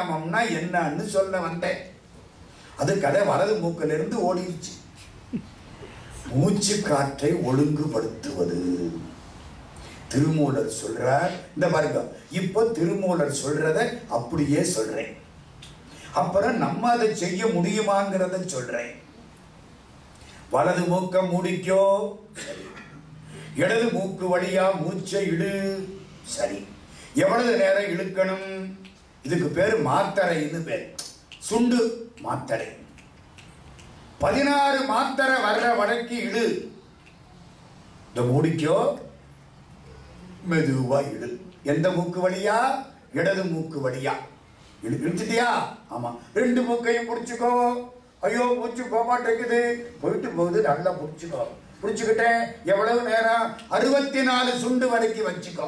பிராணாயாமம்னா என்னன்னு சொல்ல வந்தேன் அது கதை வலது மூக்கில இருந்து ஓடிடுச்சு மூச்சு காற்றை ஒழுங்குபடுத்துவது திருமூலர் சொல்றார் இந்த பாருங்க இப்போ திருமூலர் சொல்றத அப்படியே சொல்றேன் அப்புறம் நம்ம அதை செய்ய முடியுமாங்கிறத சொல்றேன் வலது மூக்க மூடிக்கோ சரி இடது மூக்கு வழியா மூச்சை இடு சரி எவ்வளவு நேரம் இழுக்கணும் இதுக்கு பேர் மாத்தரைன்னு பேர் சுண்டு மாத்தரை பதினாறு மாத்தரை வர்ற வரைக்கு இடு இந்த மூடிக்கோ மெதுவா இடு எந்த மூக்கு வழியா இடது மூக்கு வழியா இழு இழுத்துட்டியா ஆமா ரெண்டு மூக்கையும் பிடிச்சுக்கோ ஐயோ மூச்சு போக மாட்டேங்குது போயிட்டு போகுது நல்லா பிடிச்சுக்கோ பிடிச்சுக்கிட்டேன் எவ்வளவு நேரம் அறுபத்தி நாலு சுண்டு வரைக்கும் வச்சுக்கோ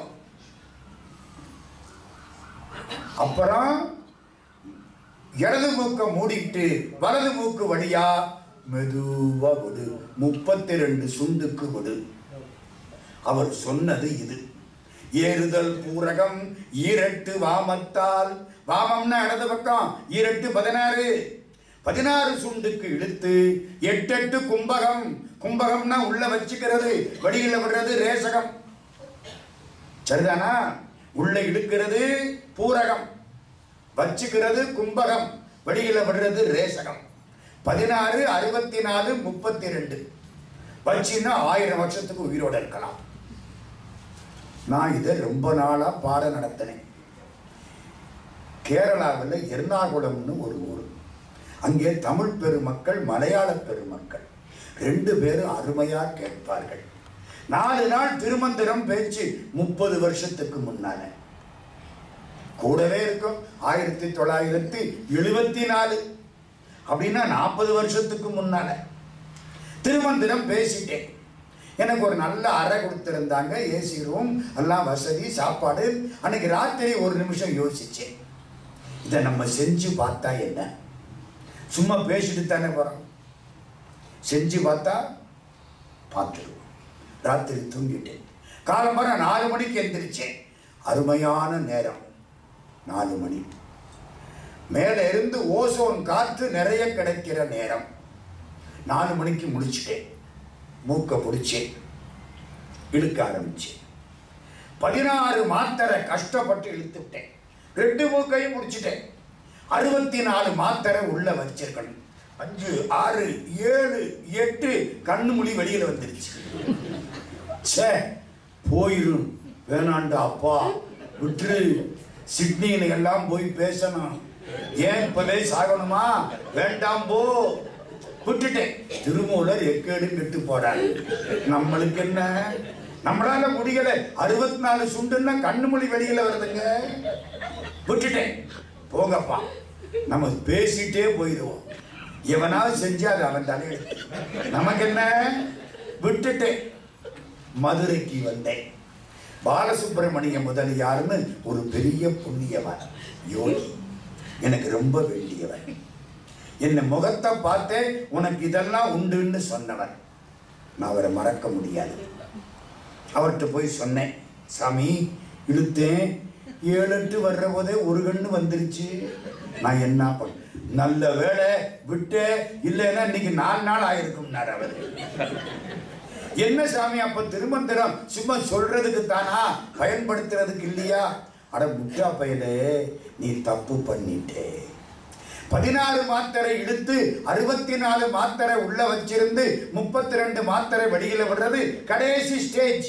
அப்புறம் இடது மூக்க மூடிட்டு வலது மூக்கு வழியா மெதுவா விடு முப்பத்தி ரெண்டு சுண்டுக்கு விடு அவர் சொன்னது இது ஏறுதல் பூரகம் ஈரட்டு வாமத்தால் வாமம்னா இடது பக்கம் ஈரட்டு பதினாறு பதினாறு சுண்டுக்கு இழுத்து எட்டெட்டு கும்பகம் கும்பகம்னா உள்ள வச்சுக்கிறது வெளியில விடுறது ரேசகம் சரிதானா உள்ள இழுக்கிறது பூரகம் வச்சுக்கிறது கும்பகம் வெளியில விடுறது ரேசகம் பதினாறு அறுபத்தி நாலு முப்பத்தி ரெண்டு வச்சுன்னா ஆயிரம் வருஷத்துக்கு உயிரோட இருக்கலாம் நான் இதை ரொம்ப நாளா பாடம் நடத்தினேன் கேரளாவில் எர்ணாகுளம்னு ஒரு ஊர் அங்கே தமிழ் பெருமக்கள் மலையாள பெருமக்கள் ரெண்டு பேரும் அருமையா கேட்பார்கள் நாலு நாள் திருமந்திரம் பேச்சு முப்பது வருஷத்துக்கு முன்னால கூடவே இருக்கும் ஆயிரத்தி தொள்ளாயிரத்தி எழுபத்தி நாலு அப்படின்னா நாற்பது வருஷத்துக்கு முன்னால திருமந்திரம் பேசிட்டேன் எனக்கு ஒரு நல்ல அறை கொடுத்துருந்தாங்க ஏசி ரூம் எல்லாம் வசதி சாப்பாடு அன்னைக்கு ராத்திரி ஒரு நிமிஷம் யோசிச்சேன் இதை நம்ம செஞ்சு பார்த்தா என்ன சும்மா பேசிட்டு தானே போறோம் செஞ்சு பார்த்தா பார்த்துருவோம் ராத்திரி தூங்கிட்டேன் காலம்பரம் நாலு மணிக்கு எந்திரிச்சேன் அருமையான நேரம் நாலு மணி மேலே இருந்து ஓசோன் காற்று நிறைய கிடைக்கிற நேரம் நாலு மணிக்கு முடிச்சிட்டேன் மூக்க பிடிச்சேன் இழுக்க ஆரம்பிச்சேன் பதினாறு மாத்திரை கஷ்டப்பட்டு இழுத்துட்டேன் ரெண்டு மூக்கையும் முடிச்சிட்டேன் அறுபத்தி நாலு மாத்திரை உள்ள வச்சிருக்கணும் அஞ்சு ஆறு ஏழு எட்டு கண்ணு மொழி வெளியில வந்துருச்சு ச்சே போயிரும் வேணாண்டா அப்பா விட்டுரு சிட்னியில எல்லாம் போய் பேசணும் ஏன் இப்பவே சாகணுமா வேண்டாம் போ விட்டுட்டேன் திருமூலர் எக்கேடு கெட்டு போறாரு நம்மளுக்கு என்ன நம்மளால முடியல அறுபத்தி நாலு சுண்டுன்னா கண்ணு மொழி வெளியில வருதுங்க விட்டுட்டேன் போங்கப்பா நம்ம பேசிட்டே போயிடுவோம் எவனாவது செஞ்சா அது அவன் தலையெழுத்து நமக்கு என்ன விட்டுட்டேன் மதுரைக்கு வந்தேன் பாலசுப்பிரமணிய முதலியார்னு ஒரு பெரிய புண்ணியவன் யோகி எனக்கு ரொம்ப வேண்டியவன் என்ன முகத்தை பார்த்தே உனக்கு இதெல்லாம் உண்டுன்னு சொன்னவன் நான் அவரை மறக்க முடியாது அவர்கிட்ட போய் சொன்னேன் சாமி இழுத்தேன் ஏழு எட்டு வர்ற போதே ஒரு கண்ணு வந்துருச்சு நான் என்ன பண்ண நல்ல வேலை விட்டு இல்லைன்னா இன்னைக்கு நாலு நாள் ஆயிருக்கும்னார் அவர் என்ன சாமி அப்ப திருமந்திரம் சும்மா சொல்றதுக்கு தானா பயன்படுத்துறதுக்கு இல்லையா அட முட்டா பயலே நீ தப்பு பண்ணிட்டே பதினாலு மாத்திரை இழுத்து அறுபத்தி நாலு மாத்திரை உள்ள வச்சிருந்து முப்பத்தி ரெண்டு மாத்திரை வெளியில விடுறது கடைசி ஸ்டேஜ்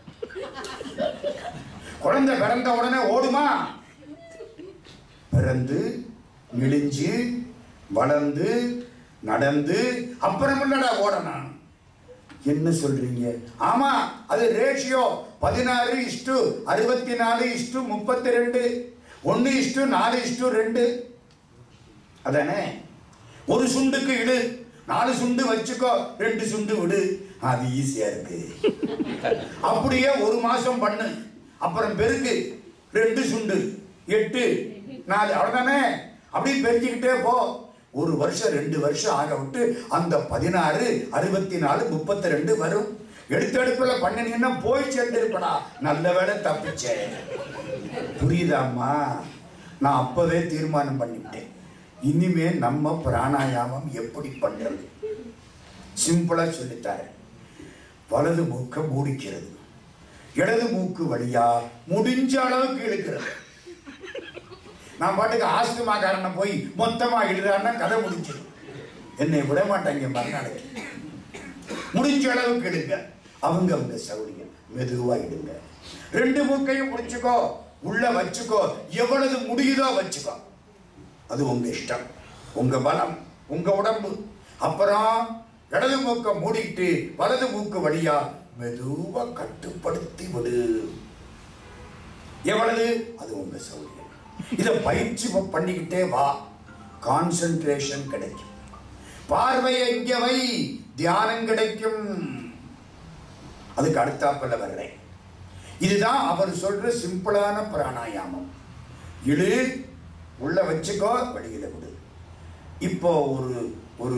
குழந்தை பிறந்த உடனே ஓடுமா பிறந்து நெளிஞ்சு வளர்ந்து நடந்து அப்புறம் இல்லடா ஓடணும் என்ன சொல்றீங்க ஆமா அது ரேஷியோ பதினாறு இஷ்டு அறுபத்தி நாலு இஷ்டு முப்பத்தி ரெண்டு ஒன்னு இஷ்டு நாலு இஷ்டு ரெண்டு அதானே ஒரு சுண்டுக்கு இடு நாலு சுண்டு வச்சுக்கோ ரெண்டு சுண்டு விடு அது ஈஸியா இருக்கு அப்படியே ஒரு மாசம் பண்ணு அப்புறம் பெருக்கு ரெண்டு சுண்டு எட்டு நாலு அவ்வளவுதானே அப்படியே பெருக்கிக்கிட்டே போ ஒரு வருஷம் ரெண்டு வருஷம் ஆக விட்டு அந்த பதினாறு அறுபத்தி நாலு முப்பத்தி ரெண்டு வரும் எடுத்த எடுப்புல பண்ணினீங்கன்னா போய் சேர்ந்துருப்படா நல்ல வேளை தப்பிச்சேன் புரியுதாம்மா நான் அப்பவே தீர்மானம் பண்ணிவிட்டேன் இனிமே நம்ம பிராணாயாமம் எப்படி பண்றது சிம்பிளா சொல்லித்தாரேன் வலது மூக்க மூடிக்கிறது இடது மூக்கு வழியா முடிஞ்ச அளவுக்கு இழுக்கிறது நான் பாட்டுக்கு ஆஸ்துமாக்காரனை போய் மொத்தமா இடுறான்னா கதை முடிஞ்சிடும் என்னை விட மாட்டாங்க மறுநாளைக்கு முடிஞ்ச அளவுக்கு இடுங்க அவங்க அவங்க சௌரியம் மெதுவா இடுங்க ரெண்டு மூக்கையும் முடிச்சுக்கோ உள்ள வச்சுக்கோ எவ்வளவு முடியுதோ வச்சுக்கோ அது உங்க இஷ்டம் உங்க பலம் உங்க உடம்பு அப்புறம் இடது மூக்க மூடிட்டு வலது மூக்கு வழியா மெதுவா கட்டுப்படுத்தி விடு எவ்வளவு அது உங்க சௌரியம் இதை பயிற்சி ப- பண்ணிக்கிட்டே வா கான்சென்ட்ரேஷன் கிடைக்கும் பார்வையை இங்க வை தியானம் கிடைக்கும் அதுக்கு அடுத்தாப்புல வர்றேன் இதுதான் அவர் சொல்ற சிம்பிளான பிராணாயாமம் இழு உள்ள வச்சுக்கோ வெளியில விடு இப்போ ஒரு ஒரு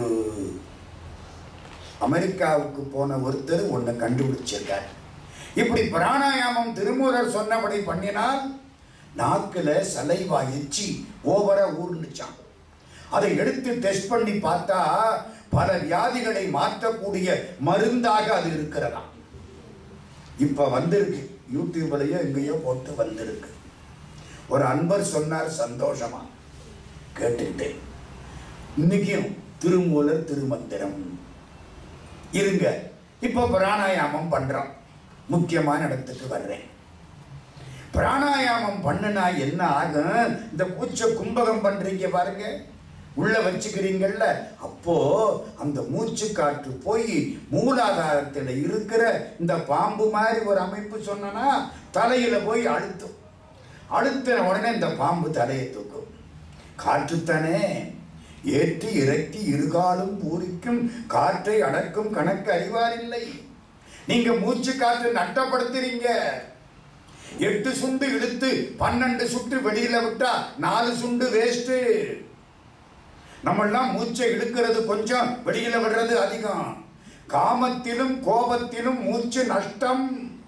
அமெரிக்காவுக்கு போன ஒருத்தர் ஒன்றை கண்டுபிடிச்சிருக்கார் இப்படி பிராணாயாமம் திருமூலர் சொன்னபடி பண்ணினால் நாக்குல சலைவா எச்சி ஓவரா ஊர்ந்துச்சான் அதை எடுத்து டெஸ்ட் பண்ணி பார்த்தா பல வியாதிகளை மாற்றக்கூடிய மருந்தாக அது இருக்கிறதா இப்ப வந்திருக்கு யூடியூப்லயோ எங்கேயோ போட்டு வந்திருக்கு ஒரு அன்பர் சொன்னார் சந்தோஷமா கேட்டுக்கிட்டேன் இன்னைக்கும் திருமூலர் திருமந்திரம் இருங்க இப்போ பிராணாயாமம் பண்றோம் முக்கியமான இடத்துக்கு வர்றேன் பிராணாயாமம் பண்ணுனா என்ன ஆகும் இந்த பூச்சை கும்பகம் பண்றீங்க பாருங்க உள்ள வச்சுக்கிறீங்கல்ல அப்போ அந்த மூச்சு காற்று போய் மூலாதாரத்தில் இருக்கிற இந்த பாம்பு மாதிரி ஒரு அமைப்பு சொன்னனா தலையில போய் அழுத்தும் அழுத்தின உடனே இந்த பாம்பு தலையை தூக்கும் காற்றுத்தானே ஏற்றி இறக்கி இருகாலும் பூரிக்கும் காற்றை அடக்கும் கணக்கு அறிவாரில்லை நீங்க மூச்சு காற்று நட்டப்படுத்துறீங்க எட்டு சுண்டு இழுத்து பன்னெண்டு சுட்டு வெளியில விட்டா நாலு சுண்டு வேஸ்ட் நம்மெல்லாம் மூச்சை இழுக்கிறது கொஞ்சம் வெளியில விடுறது அதிகம் காமத்திலும் கோபத்திலும் மூச்சு நஷ்டம்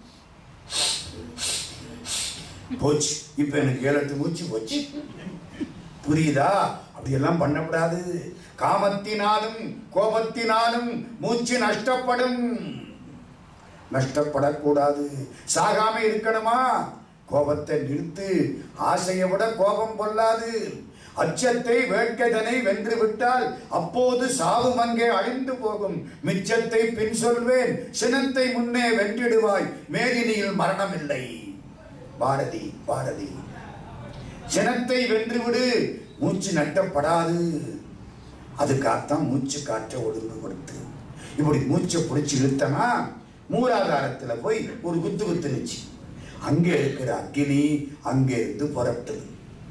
போச்சு இப்ப எனக்கு ஏழு எட்டு மூச்சு போச்சு புரியுதா அப்படியெல்லாம் பண்ணக்கூடாது காமத்தினாலும் கோபத்தினாலும் மூச்சு நஷ்டப்படும் நஷ்டப்படக்கூடாது சாகாம இருக்கணுமா கோபத்தை நிறுத்து ஆசையை விட கோபம் கொள்ளாது அச்சத்தை வேட்கைதனை வென்று விட்டால் அப்போது சாவும் அங்கே அழிந்து போகும் மிச்சத்தை பின் சொல்வேன் சினத்தை முன்னே வென்றிடுவாய் மேதினியில் மரணமில்லை பாரதி பாரதி சினத்தை வென்றுவிடு மூச்சு நட்டப்படாது அதுக்காகத்தான் மூச்சு காற்றை ஒழுங்குபடுத்து இப்படி மூச்சை பிடிச்சி இழுத்தனா மூலாதாரத்துல போய் ஒரு குத்து குத்துனுச்சு அங்கே இருக்கிற அக்கினி அங்கே இருந்து புறப்பட்டது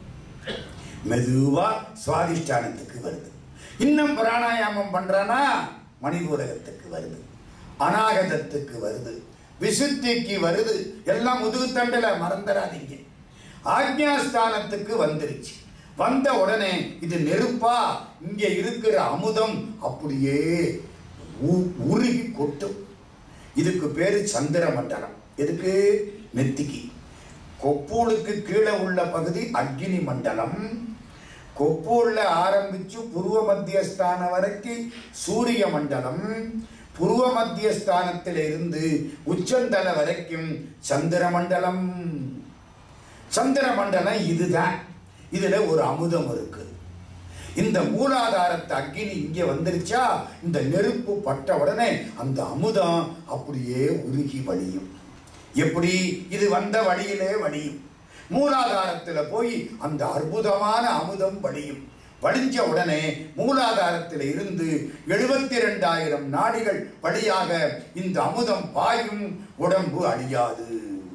மெதுவா சுவாதிஷ்டானத்துக்கு வருது இன்னும் பிராணாயாமம் பண்றானா மணிபூரகத்துக்கு வருது அநாகதத்துக்கு வருது விசுத்திக்கு வருது எல்லாம் முதுகுத்தண்டில மறந்துடாதீங்க ஆக்ஞாஸ்தானத்துக்கு வந்துருச்சு வந்த உடனே இது நெருப்பா இங்க இருக்கிற அமுதம் அப்படியே உ- உருகி கொட்டும் இதுக்கு பேரு சந்திர மண்டலம் எதுக்கு நெத்திக்கு கொப்பூளுக்கு கீழே உள்ள பகுதி அக்னி மண்டலம் கொப்பூர்ல ஆரம்பிச்சு புருவ மத்தியஸ்தானம் வரைக்கும் சூரிய மண்டலம் புருவ மத்தியஸ்தானத்தில் இருந்து உச்சந்தல வரைக்கும் சந்திர மண்டலம் சந்திர மண்டலம் இதுதான் இதுல ஒரு அமுதம் இருக்கு இந்த மூலாதாரத்து அக்கினி இங்கே வந்துருச்சா இந்த நெருப்பு பட்ட உடனே அந்த அமுதம் அப்படியே உருகி வழியும் எப்படி இது வந்த வழியிலே வழியும் மூலாதாரத்துல போய் அந்த அற்புதமான அமுதம் வழியும் வடிஞ்ச உடனே மூலாதாரத்தில் இருந்து எழுபத்தி ரெண்டாயிரம் நாடிகள் வழியாக இந்த அமுதம் பாயும் உடம்பு அழியாது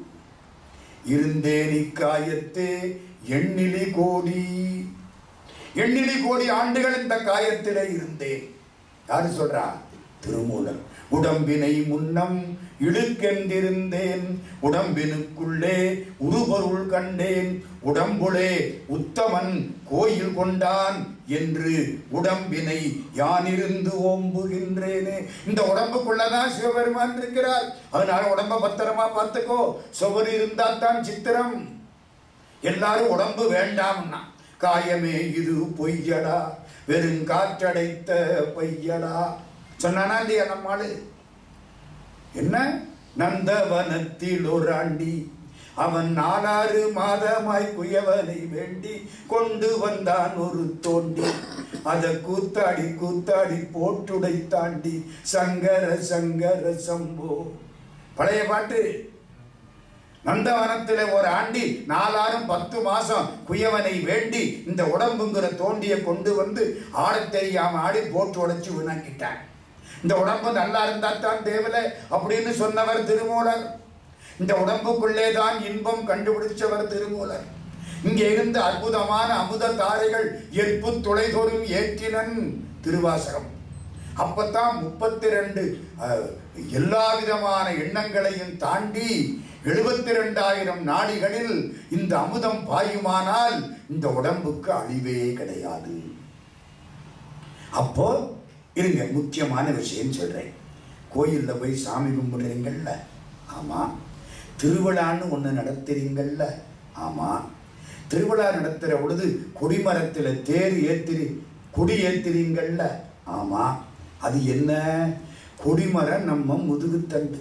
இருந்தேன் இக்காயத்தே எண்ணிலி கோடி எண்ணிலி கோடி ஆண்டுகள் இந்த காயத்திலே இருந்தேன் யாரு சொல்றா திருமூலர் உடம்பினை முன்னம் இழுக்கென்றிருந்தேன் உடம்பினுக்குள்ளே உருபொருள் கண்டேன் உடம்புளே உத்தமன் கோயில் கொண்டான் என்று உடம்பினை யானிருந்து ஓம்புகின்றேனே இந்த உடம்புக்குள்ளதான் சிவபெருமான் இருக்கிறார் அதனால உடம்ப பத்திரமா பார்த்துக்கோ சுவர் இருந்தா தான் சித்திரம் எல்லாரும் உடம்பு வேண்டாம்னா காயமே இது பொய்யடா வெறும் காற்றடைத்த பொய்யடா சொன்னானா இல்லையா நம்மாளு என்ன நந்தவனத்தில் ஒரு ஆண்டி அவன் நாலாறு மாதமாய் குயவனை வேண்டி கொண்டு வந்தான் ஒரு தோண்டி அத கூத்தாடி கூத்தாடி போட்டுடை தாண்டி சங்கர சங்கர சம்போ பழைய பாட்டு நந்தவனத்தில் ஒரு ஆண்டி நாலாரும் பத்து மாசம் குயவனை வேண்டி இந்த உடம்புங்கிற தோண்டியை கொண்டு வந்து ஆடத் தெரியாம ஆடி போட்டு உடைச்சு வீணாக்கிட்டான் இந்த உடம்பு நல்லா இருந்தா தான் தேவல அப்படின்னு சொன்னவர் திருமூலர் இந்த உடம்புக்குள்ளே தான் இன்பம் கண்டுபிடிச்சவர் திருமூலர் இங்கே இருந்து அற்புதமான அமுத தாரைகள் எற்பு துளைதோறும் ஏற்றினன் திருவாசகம் அப்பத்தான் முப்பத்தி ரெண்டு எல்லா விதமான எண்ணங்களையும் தாண்டி எழுபத்தி ரெண்டாயிரம் நாடிகளில் இந்த அமுதம் பாயுமானால் இந்த உடம்புக்கு அழிவே கிடையாது அப்போ இருங்க முக்கியமான விஷயம் சொல்றேன் கோயிலில் போய் சாமி கும்பிடுறீங்கள்ல ஆமா திருவிழான்னு ஒன்று நடத்துறீங்கள்ல ஆமா திருவிழா நடத்துகிற பொழுது கொடிமரத்தில் தேர் ஏத்திரி கொடி ஏத்துறீங்கள்ல ஆமா அது என்ன கொடிமரம் நம்ம முதுகுத்தண்டு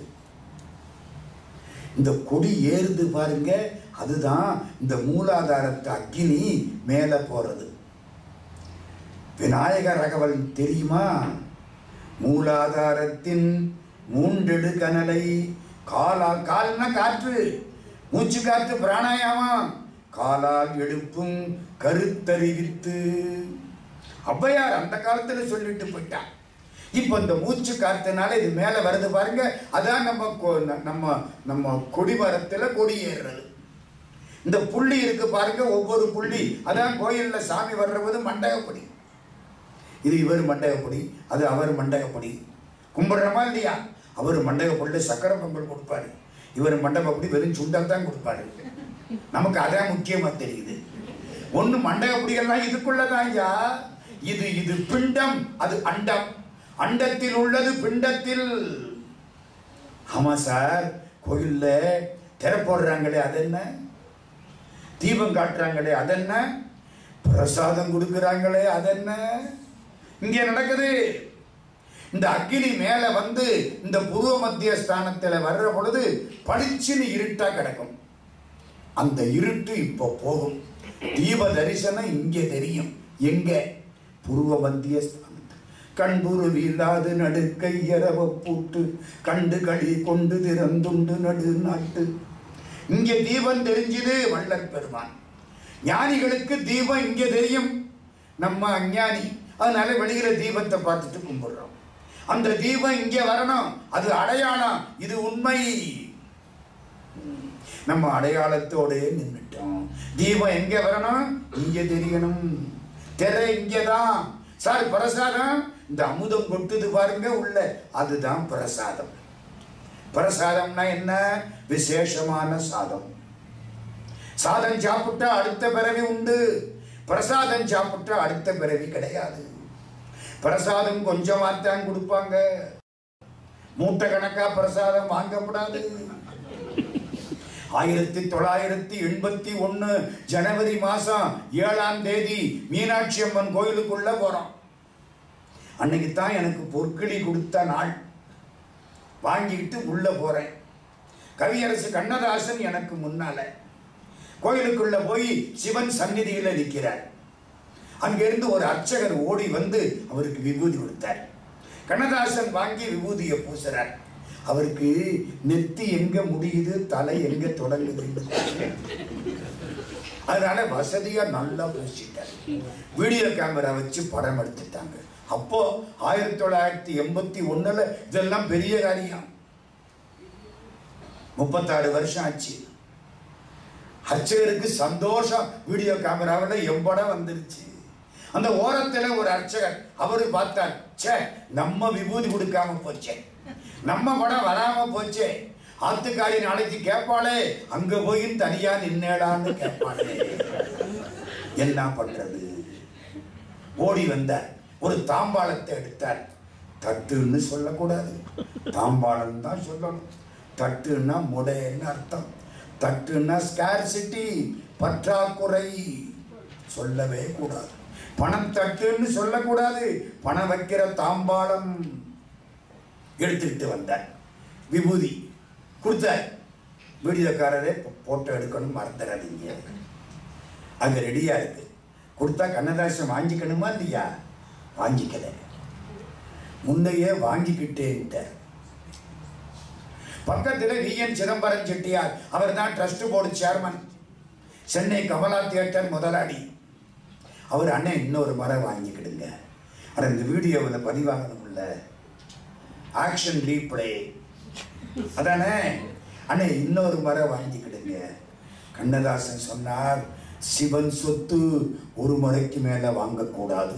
இந்த கொடி ஏறுது பாருங்க அதுதான் இந்த மூலாதாரத்து அக்கினி மேலே போறது விநாயக ரகவல் தெரியுமா மூலாதாரத்தின் மூண்டெடு கனலை காலா கால்னா காற்று மூச்சு காற்று பிராணாயாமம் காலால் எழுப்பும் கருத்தறிவித்து ஔவையார் அந்த காலத்துல சொல்லிட்டு போயிட்டான் இப்போ இந்த மூச்சு காத்துனால இது மேலே வருது பாருங்க அதான் நம்ம கொ- ந- நம்ம நம்ம கொடிமரத்தில் கொடி ஏறுறது இந்த புள்ளி இருக்கு பாருங்க ஒவ்வொரு புள்ளி அதான் கோயில்ல சாமி வர்றது மண்டகப்படி இது இவர் மண்டகப்படி அது அவர் மண்டகப்படி கும்பிடுறோமா இல்லையா அவர் மண்டகப்படியில் சக்கரை பொங்கல் கொடுப்பாரு இவர் மண்டபப்படி வெறும் சுண்டல் தான் கொடுப்பாரு நமக்கு அதான் முக்கியமா தெரியுது ஒண்ணு மண்டகப்படிகள்லாம் இதுக்குள்ளதான் ஐயா இது இது பிண்டம் அது அண்டம் அண்டத்தில் உள்ளது பிண்டத்தில் ஆமா சார் கோயில்ல திரை போடுறாங்களே அது என்ன தீபம் காட்டுறாங்களே அது என்ன பிரசாதம் கொடுக்குறாங்களே அது என்ன இங்கே நடக்குது இந்த அக்கினி மேல வந்து இந்த பூர்வ மத்திய ஸ்தானத்துல வர்ற பொழுது பளிச்சுன்னு இருட்டா கிடக்கும் அந்த இருட்டு இப்போ போகும் தீப தரிசனம் இங்கே தெரியும் எங்க பூர்வ மத்திய ஸ்தானத்தில் கண்புருவி இல்லாது நடுக்கை இரவ பூட்டு கண்டு களி கொண்டு திறந்துண்டு நடு நாட்டு இங்கே தீபம் தெரிஞ்சுது வள்ளல் பெருமான் ஞானிகளுக்கு தீபம் இங்கே தெரியும் நம்ம அஞ்ஞானி அதனால வெளியில தீபத்தை பார்த்துட்டு கும்பிடுறோம் அந்த தீபம் இங்கே வரணும் அது அடையாளம் இது உண்மை நம்ம அடையாளத்தோடே நின்றுட்டோம் தீபம் எங்க வரணும் இங்க தெரியணும் திரை இங்கதான் சார் பிரசாதம் இந்த அமுதம் கொட்டுது பாருங்க உள்ள அதுதான் பிரசாதம் பிரசாதம்னா என்ன விசேஷமான சாதம் சாதம் சாப்பிட்டா அடுத்த பிறவி உண்டு பிரசாதம் சாப்பிட்டா அடுத்த பிறவி கிடையாது பிரசாதம் கொஞ்சமாத்தான் கொடுப்பாங்க மூட்டை கணக்கா பிரசாதம் வாங்கப்படாது ஆயிரத்தி தொள்ளாயிரத்தி எண்பத்தி ஒன்று ஜனவரி மாசம் ஏழாம் தேதி மீனாட்சி அம்மன் கோயிலுக்குள்ள போறோம் அன்னைக்கு தான் எனக்கு பொற்களி கொடுத்த நாள் வாங்கிட்டு உள்ள போறேன் கவியரசு கண்ணதாசன் எனக்கு முன்னால கோயிலுக்குள்ள போய் சிவன் சந்நிதியில நிற்கிறார் அங்கிருந்து ஒரு அர்ச்சகர் ஓடி வந்து அவருக்கு விபூதி கொடுத்தார் கண்ணதாசன் வாங்கி விபூதியை பூசுறார் அவருக்கு நெத்தி எங்க முடியுது தலை எங்க தொடங்குது அதனால வசதியா நல்லா பூசிட்டார் வீடியோ கேமரா வச்சு படம் எடுத்துட்டாங்க அப்போ ஆயிரத்தி தொள்ளாயிரத்தி எண்பத்தி ஒண்ணுல இதெல்லாம் பெரிய காரியம் முப்பத்தாறு வருஷம் ஆச்சு அர்ச்சகருக்கு சந்தோஷம் வீடியோ கேமராவில் எம்படம் வந்துருச்சு அந்த ஓரத்துல ஒரு அர்ச்சகர் அவரு பார்த்தார் ச்சே நம்ம விபூதி கொடுக்காம போச்சே நம்ம படம் வராம போச்சே ஆத்துக்காரி நாளைக்கு கேட்பாளே அங்க போய் தனியா நின்னேடான்னு கேட்பாளே என்ன பண்றது ஓடி வந்தார் ஒரு தாம்பாளத்தை எடுத்தார் தட்டுன்னு சொல்லக்கூடாது தாம்பாளம் தான் சொல்லணும் தட்டுன்னா முடைன்னு அர்த்தம் தட்டுன்னா ஸ்கேர்சிட்டி பற்றாக்குறை சொல்லவே கூடாது பணம் தட்டுன்னு சொல்லக்கூடாது பணம் வைக்கிற தாம்பாளம் எடுத்துக்கிட்டு வந்தார் விபூதி கொடுத்தார் வீடியோக்காரரே போட்டோ எடுக்கணும் மறந்துடாதீங்க அங்க ரெடியா இருக்கு கொடுத்தா கண்ணதாசன் வாங்கிக்கணுமா இல்லையா வாங்கிக்கல முன்னையே வாங்கிக்கிட்டேன்ட்டார் பக்கத்தில் வி என் சிதம்பரம் செட்டியார் அவர் தான் trust board chairman Chennai Kamala theatre முதலாளி அவர் அண்ணன் இன்னொரு முறை வாங்கிக்கிடுங்க அட இந்த வீடியோவில் பதிவாகணும்ல ஆக்ஷன் ரீப்ளே அதானே அண்ணே இன்னொரு முறை வாங்கிக்கிடுங்க கண்ணதாசன் சொன்னார் சிவன் சொத்து ஒரு முறைக்கு மேல வாங்கக்கூடாது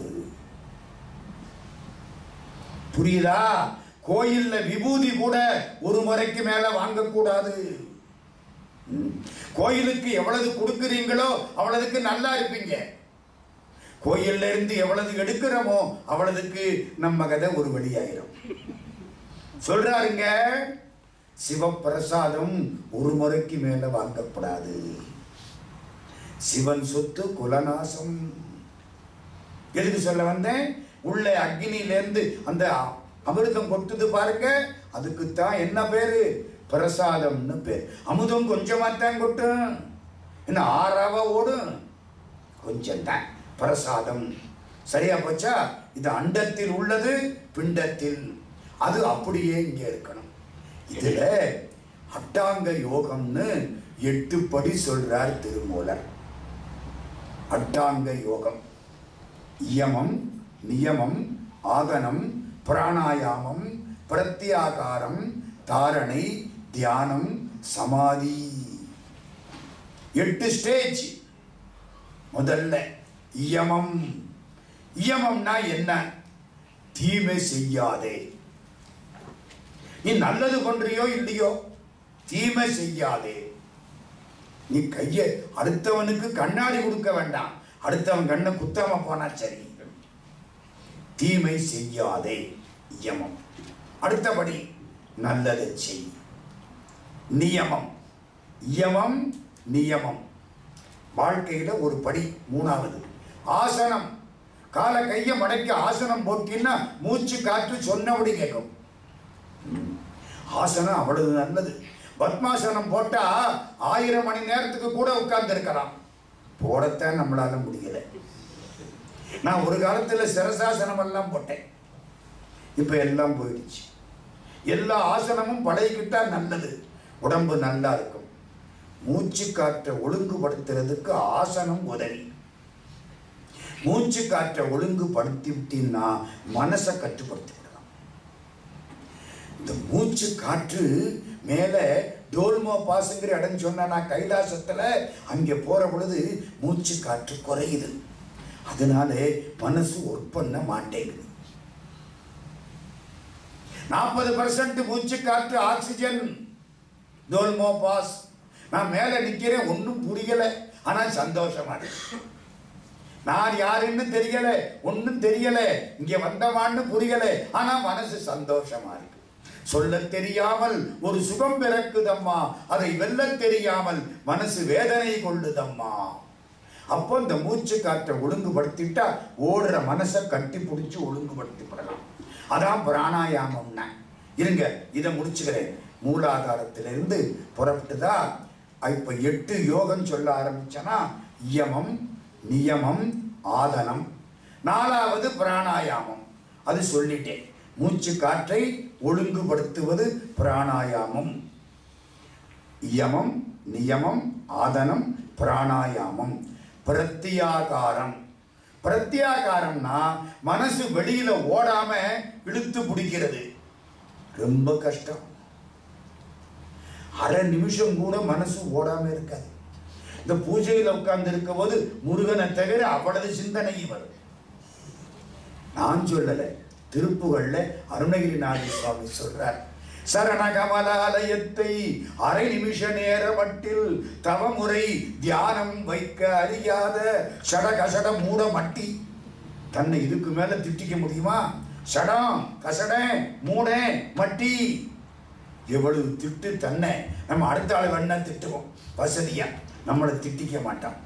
புரியுதா கோயில்ல விபூதி கூட ஒரு முறைக்கு மேல வாங்கக்கூடாது ம். கோயிலுக்கு எவ்வளவு கொடுக்குறீங்களோ அவ்வளவுக்கு நல்லா இருப்பீங்க கோயில்ல இருந்து எவ்வளவு எடுக்கிறோமோ அவ்வளவுக்கு நம்ம கதை ஒரு வழியாயிரும் சொல்றாருங்க சிவப்பிரசாதம் ஒரு முறைக்கு மேல வாங்கப்படாது சிவன் சொத்து குலநாசம் எதுக்கு சொல்ல வந்தேன் உள்ள அக்னியிலேருந்து அந்த அமிர்தம் கொட்டுது பாருங்க அதுக்குத்தான் என்ன பேரு பிரசாதம்னு பேர் அமுதம் கொஞ்சமா தான் கொட்டும் என்ன ஆறாவா ஓடும் கொஞ்சம் தான் பிரசாதம் சரியா போச்சா இது அண்டத்தில் உள்ளது பிண்டத்தில் அது அப்படியே இங்க இருக்கணும் இதுல அட்டாங்க யோகம்னு எட்டு படி சொல்றார் திருமூலர் அட்டாங்க யோகம் இயமம் நியமம் ஆகனம் பிராணாயாமம் பிரத்யாகாரம் தாரணை தியானம் சமாதி எட்டு ஸ்டேஜ் முதல்ல இயமம் இயமம்னா என்ன தீமை செய்யாதே நீ நல்லது பண்றியோ இல்லையோ தீமை செய்யாதே நீ கைய அடுத்தவனுக்கு கண்ணாடி கொடுக்க வேண்டாம் அடுத்தவன் கண்ணை குத்தாம போனா சரி தீமை செய்யாதே யமம் அடுத்தபடி நல்லதை செய் நியமம் யமம் நியமம் வாழ்க்கையில ஒரு படி மூணாவது ஆசனம் கால கைய மடக்கி ஆசனம் போட்டின்னா மூச்சு காற்று சொன்னபடி கேட்கும் ம். ஆசனம் அவ்வளவு நல்லது பத்மாசனம் போட்டா ஆயிரம் மணி நேரத்துக்கு கூட உட்கார்ந்து இருக்கலாம் போடத்தான் நம்மளால முடியல நான் ஒரு காலத்துல சிரசாசனம் எல்லாம் போட்டேன் இப்ப எல்லாம் போயிடுச்சு எல்லா ஆசனமும் பழகிக்கிட்டா நல்லது உடம்பு நல்லா இருக்கும் மூச்சு காற்றை ஒழுங்குபடுத்துறதுக்கு ஆசனம் உதவி மூச்சு காற்றை ஒழுங்குபடுத்தி விட்டீங்கன்னா மனசை கட்டுப்படுத்தி விடலாம் இந்த மூச்சு காற்று மேல டோல்மோ பாசுங்கிற இடம் சொன்ன நான் கைலாசத்துல அங்கே போற பொழுது மூச்சு காற்று குறையுது அதனால மனசு ஒர்க் பண்ண மாட்டேங்குது நாற்பது பர்சன்ட் மூச்சு காற்று ஆக்சிஜன் டோல்மோ பாஸ் நான் மேல நிக்கிறேன் ஒன்றும் புரியல ஆனா சந்தோஷமா இருக்கு நான் யாருன்னு தெரியல ஒன்றும் தெரியல இங்க வந்தவான்னு புரியல ஆனா மனசு சந்தோஷமா இருக்கு சொல்ல தெரியாமல் ஒரு சுகம் பிறக்குதம்மா அதை வெல்ல தெரியாமல் மனசு வேதனை கொள்ளுதம்மா அப்போ இந்த மூச்சு காற்றை ஒழுங்குபடுத்திட்டா ஓடுற மனசை கட்டி பிடிச்சி ஒழுங்குபடுத்திப்படலாம் அதான் பிராணாயாமம்னா இருங்க இதை முடிச்சுக்கிறேன் மூலாதாரத்திலிருந்து புறப்பட்டுதா இப்ப எட்டு யோகம் சொல்ல ஆரம்பிச்சனா யமம் நியமம் ஆதனம் நாலாவது பிராணாயாமம் அது சொல்லிட்டேன் மூச்சு காற்றை ஒழுங்குபடுத்துவது பிராணாயாமம் யமம் நியமம் ஆதனம் பிராணாயாமம் பிரத்யாகாரம் பிரத்யாகாரம்னா மனசு வெளியில ஓடாம இழுத்து பிடிக்கிறது ரொம்ப கஷ்டம் அரை நிமிஷம் கூட மனசு ஓடாம இருக்காது இந்த பூஜையில உட்கார்ந்து இருக்கும் போது முருகனை தவிர அவ்வளவு சிந்தனை வரும் நான் சொல்லல திருப்புகள்ல அருணகிரிநாத சுவாமி சொல்றார் சரண கமலாலயத்தை அரை நிமிஷ நேர மட்டில் தவமுறை தியானம் வைக்க அறியாத சட கசட மூட மட்டி தன்னை இதுக்கு மேல திட்டிக்க முடியுமா சடம் கசட மூட மட்டி எவ்வளவு திட்டு தன்னை நம்ம அடுத்த ஆள் வேணா திட்டுவோம் வசதியா நம்மளை திட்டிக்க மாட்டான்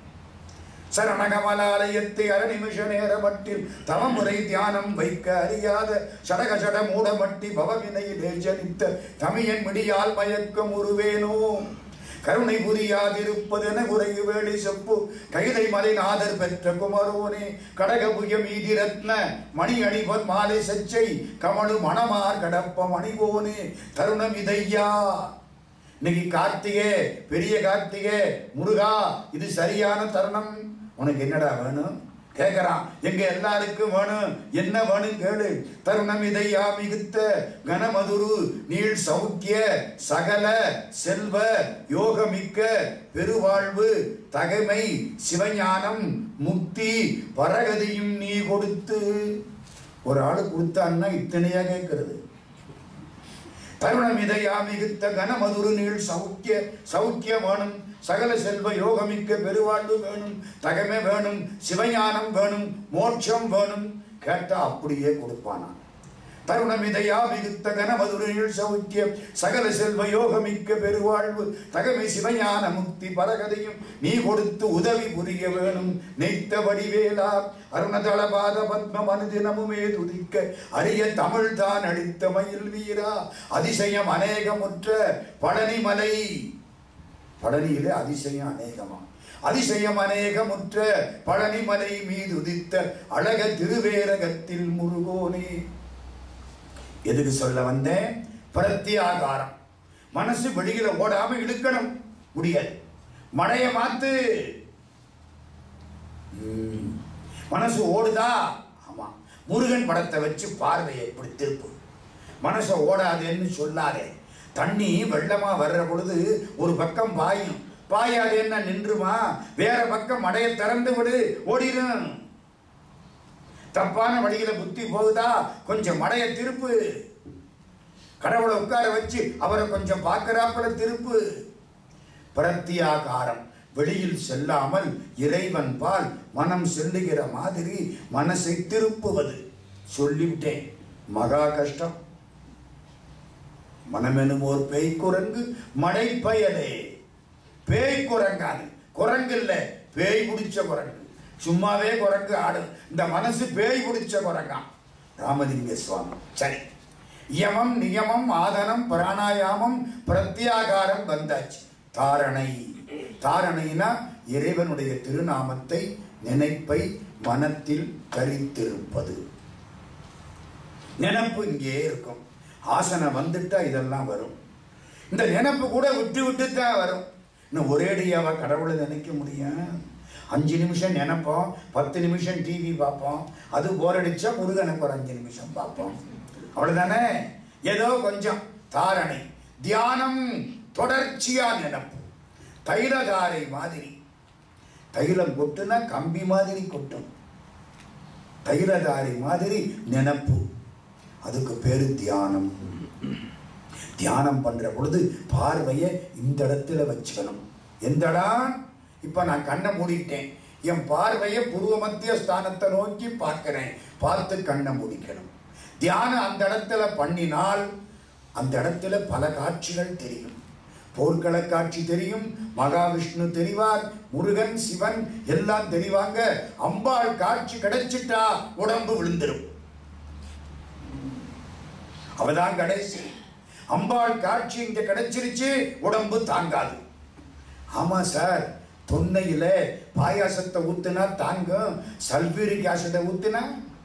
சரணகமலாலயத்தை அரைநிமிஷ நேரமட்டில் தவமுறை தியானம் வைக்க அறியாத சடக சட மூடமட்டி பவவினையிலே ஜனித்த தமியன் மிடியால் மயக்கம் உருவேனோ கருணை புரியாதிருப்பதென குறைவு வேலி செப்பு கைலை மலைநாதர் பெற்ற குமரோனே கடகபுய மீதி ரத்ன மணி அணிவன் மாலை சச்சை கமலு மணமார் கடப்ப மணிவோனே தருணம் இதையா இன்னைக்கு கார்த்திகே பெரிய கார்த்திகே முருகா இது சரியான தருணம் உனக்கு என்னடா வேணும் கேட்கறான் எங்க எல்லாருக்கும் வேணும் என்ன வேணும் கேளு தருணம் இதையா மிகுத்த கனமதுரு நீள் சௌக்கிய சகல செல்வ யோகமிக்க பெருவாழ்வு தகைமை சிவஞானம் முக்தி பரகதியும் நீ கொடுத்து ஒரு ஆளு கொடுத்தான்னா இத்தனையா கேட்கிறது தருணம் இதையா மிகுத்த கனமதுரு நீள் சௌக்கிய சௌக்கிய வேணும் சகல செல்வ யோகமிக்க பெருவாழ்வு வேணும் தகமை வேணும் சிவஞானம் வேணும் மோட்சம் வேணும் கேட்டா அப்படியே கொடுப்பானா தருணம் இதையா மிகுத்த கனமதுரையில் சௌக்கிய சகல செல்வ யோகமிக்க பெருவாழ்வு தகமை சிவஞான முக்தி பரகதையும் நீ கொடுத்து உதவி புரிய வேணும் நெய்த்த வடிவேலா அருணதளபாத பத்மம் அனுதினமுமே துதிக்க அரிய தமிழ் தான் அளித்த மயில் வீரா அதிசயம் அநேகமுற்ற பழனிமலை பழனியிலே அதிசயம் அநேகமா அதிசயம் அநேகமுற்ற பழனிமலை மீது உதித்த அழக திருவேரகத்தில் முருகோனே எதுக்கு சொல்ல வந்தேன் பிரத்யாகாரம் மனசு வெளியில ஓடாம இழுக்கணும் முடியாது மழைய மாத்து ம். மனசு ஓடுதா ஆமா முருகன் படத்தை வச்சு பார்வையை இப்படி திருப்பு மனசை ஓடாதேன்னு சொல்லாதே தண்ணி வெள்ளமா வர்ற பொழுது ஒரு பக்கம் பாயும் பாயாதேன்னா நின்றுமா வேற பக்கம் மடையை திறந்து விடு ஓடிடும் தப்பான வழியில புத்தி போகுதா கொஞ்சம் மடைய திருப்பு கடவுளை உட்கார வச்சு அவரை கொஞ்சம் பார்க்கறாப்புல திருப்பு பிரத்தியாகாரம் வெளியில் செல்லாமல் இறைவன் பால் மனம் செல்லுகிற மாதிரி மனசை திருப்புவது சொல்லிவிட்டேன் மகா கஷ்டம் மனமெனும் ஓர் பேய் குரங்கு மடை பயலே பேய் குரங்காது குரங்கு இல்ல பேய் பிடிச்ச குரங்கு சும்மாவே குரங்கு ஆடும் இந்த மனசு பேய் பிடிச்ச குரங்காம் ராமலிங்க சுவாமி சரி யமம் நியமம் ஆதனம் பிராணாயாமம் பிரத்யாகாரம் வந்தாச்சு தாரணை தாரணைனா இறைவனுடைய திருநாமத்தை நினைப்பை மனத்தில் தரித்திருப்பது நினப்பு இங்கே இருக்கும் ஆசனம் வந்துட்டா இதெல்லாம் வரும் இந்த நினப்பு கூட விட்டு விட்டு தான் வரும் இன்னும் ஒரேடியாவா கடவுளை நினைக்க முடியும் அஞ்சு நிமிஷம் நினைப்போம் பத்து நிமிஷம் டிவி பார்ப்போம் அது போர் அடிச்சா முருகனுக்கு ஒரு அஞ்சு நிமிஷம் பார்ப்போம் அவ்வளவுதானே ஏதோ கொஞ்சம் தாரணை தியானம் தொடர்ச்சியா நினைப்பு தைலதாரை மாதிரி தைலம் கொட்டுனா கம்பி மாதிரி கொட்டும் தைலதாரி மாதிரி நினப்பு அதுக்கு பேரு தியானம் தியானம் பண்ற பொழுது பார்வையை இந்த இடத்துல வச்சுக்கணும் எந்தடா இப்ப நான் கண்ணை மூடிட்டேன் என் பார்வையை பூர்வ மத்திய ஸ்தானத்தை நோக்கி பார்க்கிறேன் பார்த்து கண்ணை மூடிக்கணும் தியானம் அந்த இடத்துல பண்ணினால் அந்த இடத்துல பல காட்சிகள் தெரியும் போர்க்கள காட்சி தெரியும் மகாவிஷ்ணு தெரிவார் முருகன் சிவன் எல்லாம் தெரிவாங்க அம்பாள் காட்சி கிடைச்சிட்டா உடம்பு விழுந்துரும் அவதான் கடைசி அம்பாள் காட்சி இங்க கிடைச்சிருச்சு உடம்பு தாங்காது ஆமா சார் தொன்னையில பாயாசத்தை ஊத்துனா தாங்கும் சல்பூரிக் ஆசிடை ஊத்துனா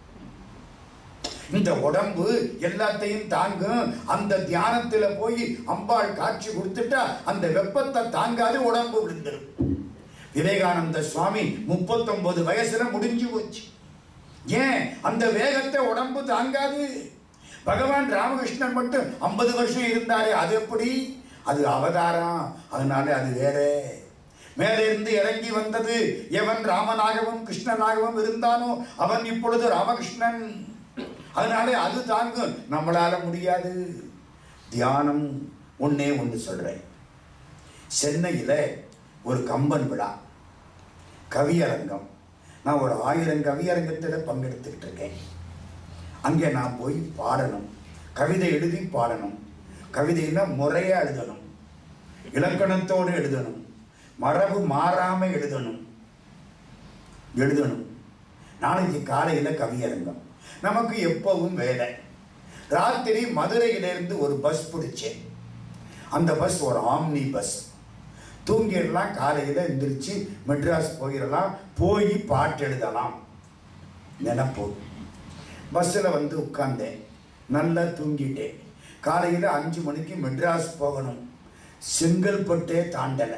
இந்த உடம்பு எல்லாத்தையும் தாங்கும் அந்த தியானத்துல போய் அம்பாள் காட்சி கொடுத்துட்டா அந்த வெப்பத்தை தாங்காது உடம்பு விழுந்துரும் விவேகானந்த சுவாமி முப்பத்தொன்பது வயசுல முடிஞ்சு போச்சு ஏன் அந்த வேகத்தை உடம்பு தாங்காது பகவான் ராமகிருஷ்ணன் மட்டும் ஐம்பது வருஷம் இருந்தாரே அது எப்படி அது அவதாரம் அதனால அது வேற மேலே இருந்து இறங்கி வந்தது எவன் ராமனாகவும் கிருஷ்ணனாகவும் இருந்தானோ அவன் இப்பொழுது ராமகிருஷ்ணன் அதனால அது தாங்கும் நம்மளால முடியாது தியானம் ஒன்னே ஒன்று சொல்றேன் சென்னையில் ஒரு கம்பன் விழா கவியரங்கம் நான் ஒரு ஆயிரம் கவியரங்கத்தில் பங்கெடுத்துக்கிட்டு இருக்கேன் அங்கே நான் போய் பாடணும் கவிதை எழுதி பாடணும் கவிதைன்னா முறையாக எழுதணும் இலக்கணத்தோடு எழுதணும் மரபு மாறாம எழுதணும் எழுதணும் நாளைக்கு காலையில் கவியரங்கம் நமக்கு எப்பவும் வேலை ராத்திரி மதுரையிலிருந்து ஒரு பஸ் பிடிச்சேன் அந்த பஸ் ஒரு ஆம்னி பஸ் தூங்கிடலாம் காலையில் எந்திரிச்சு மெட்ராஸ் போயிடலாம் போய் பாட்டு எழுதலாம் நினப்பு பஸ்ஸில் வந்து உட்கார்ந்தேன் நல்லா தூங்கிட்டேன் காலையில் அஞ்சு மணிக்கு மெட்ராஸ் போகணும் செங்கல்பட்டே தாண்டலை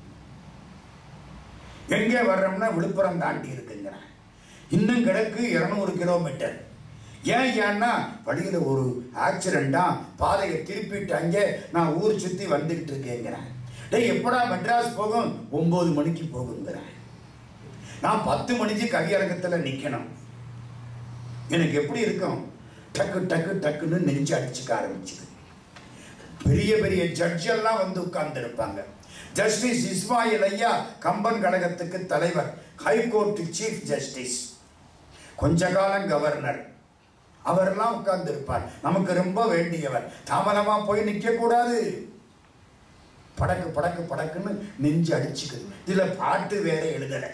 எங்கே வர்றோம்னா விழுப்புரம் தாண்டி இருக்குங்கிறேன் இன்னும் கிடக்கு இரநூறு கிலோமீட்டர் ஏன் ஏன்னா வழியில் ஒரு ஆக்சிடெண்டா பாதையை திருப்பிட்டாங்க நான் ஊர் சுற்றி வந்துக்கிட்டு இருக்கேங்கிறேன் டேய் எப்படா மெட்ராஸ் போகும் ஒம்பது மணிக்கு போகுங்கிறேன் நான் பத்து மணிக்கு கவியரங்கத்தில் நிற்கணும் எனக்கு எப்படி இருக்கும் டக்கு டக்கு டக்குன்னு நெஞ்சு அடிச்சுக்க ஆரம்பிச்சுது பெரிய பெரிய ஜட்ஜ் எல்லாம் வந்து உட்கார்ந்து இருப்பாங்க ஜஸ்டிஸ் இஸ்மாயில் ஐயா கம்பன் கழகத்துக்கு தலைவர் ஹைகோர்ட் சீஃப் ஜஸ்டிஸ் கொஞ்ச காலம் கவர்னர் அவரெல்லாம் உட்கார்ந்து இருப்பார் நமக்கு ரொம்ப வேண்டியவர் தாமதமா போய் நிற்க கூடாது படக்கு படக்கு படக்குன்னு நெஞ்சு அடிச்சுக்குது இதுல பாட்டு வேற எழுதலை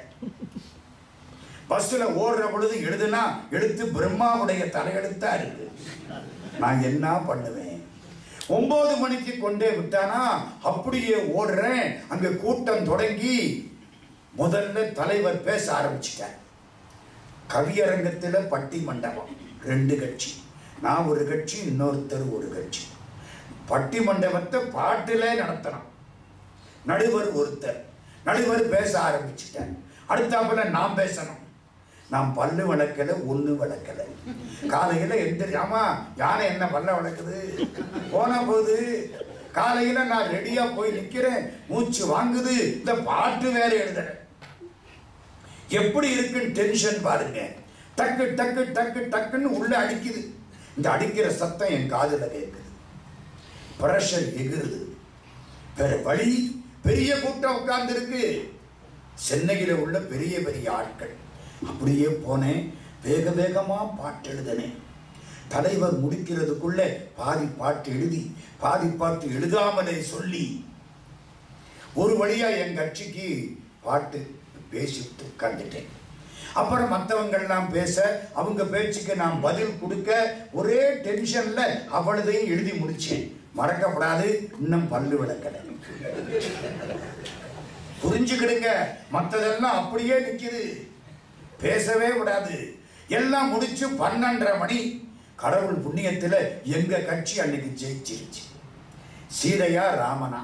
பஸ்ஸில் ஓடுற பொழுது எழுதுனா எழுத்து பிரம்மாவுடைய தலையெழுத்தா இருக்கு நான் என்ன பண்ணுவேன் ஒன்பது மணிக்கு கொண்டே விட்டானா அப்படியே ஓடுறேன் அங்க கூட்டம் தொடங்கி முதல்ல தலைவர் பேச ஆரம்பிச்சிட்டார் கவியரங்கத்தில் பட்டி மண்டபம் ரெண்டு கட்சி நான் ஒரு கட்சி இன்னொருத்தர் ஒரு கட்சி பட்டி மண்டபத்தை பாட்டிலே நடத்தணும் நடுவர் ஒருத்தர் நடுவர் பேச ஆரம்பிச்சிட்டார் அடுத்தாப்புல நான் பேசணும் நான் பல்லு வளர்க்கல ஒண்ணு வளர்க்கல காலையில எந்திரி ஆமா யானை என்ன பல்ல வளர்க்குது போனா போகுது காலையில நான் ரெடியா போய் நிக்கிறேன் மூச்சு வாங்குது இந்த பாட்டு வேற எழுதுறேன் எப்படி இருக்குன்னு டென்ஷன் பாருங்க டக்கு டக்கு டக்கு டக்குன்னு உள்ள அடிக்குது இந்த அடிக்கிற சத்தம் என் காதுல கேட்குது பிரஷர் எகிறுது வேற வழி பெரிய கூட்டம் உட்கார்ந்து இருக்கு சென்னையில் உள்ள பெரிய பெரிய ஆட்கள் அப்படியே போனேன் வேக வேகமா பாட்டு எழுதினேன் தலைவர் முடிக்கிறதுக்குள்ள பாதி பாட்டு எழுதி பாதி பாட்டு எழுதாமலே சொல்லி ஒரு வழியா என் கட்சிக்கு பாட்டு பேசிட்டு உட்கார்ந்துட்டேன் அப்புறம் மற்றவங்கள்லாம் பேச அவங்க பேச்சுக்கு நான் பதில் கொடுக்க ஒரே டென்ஷன்ல அவ்வளதையும் எழுதி முடிச்சேன் மறக்கப்படாது இன்னும் பல்லு விளக்கலை புரிஞ்சுக்கிடுங்க மற்றதெல்லாம் அப்படியே நிக்குது பேசவே விடாது எல்லாம் முடிச்சு பன்னெண்டரை மணி கடவுள் புண்ணியத்துல எங்க கட்சி அன்னைக்கு ஜெயிச்சிருச்சு சீதையா ராமனா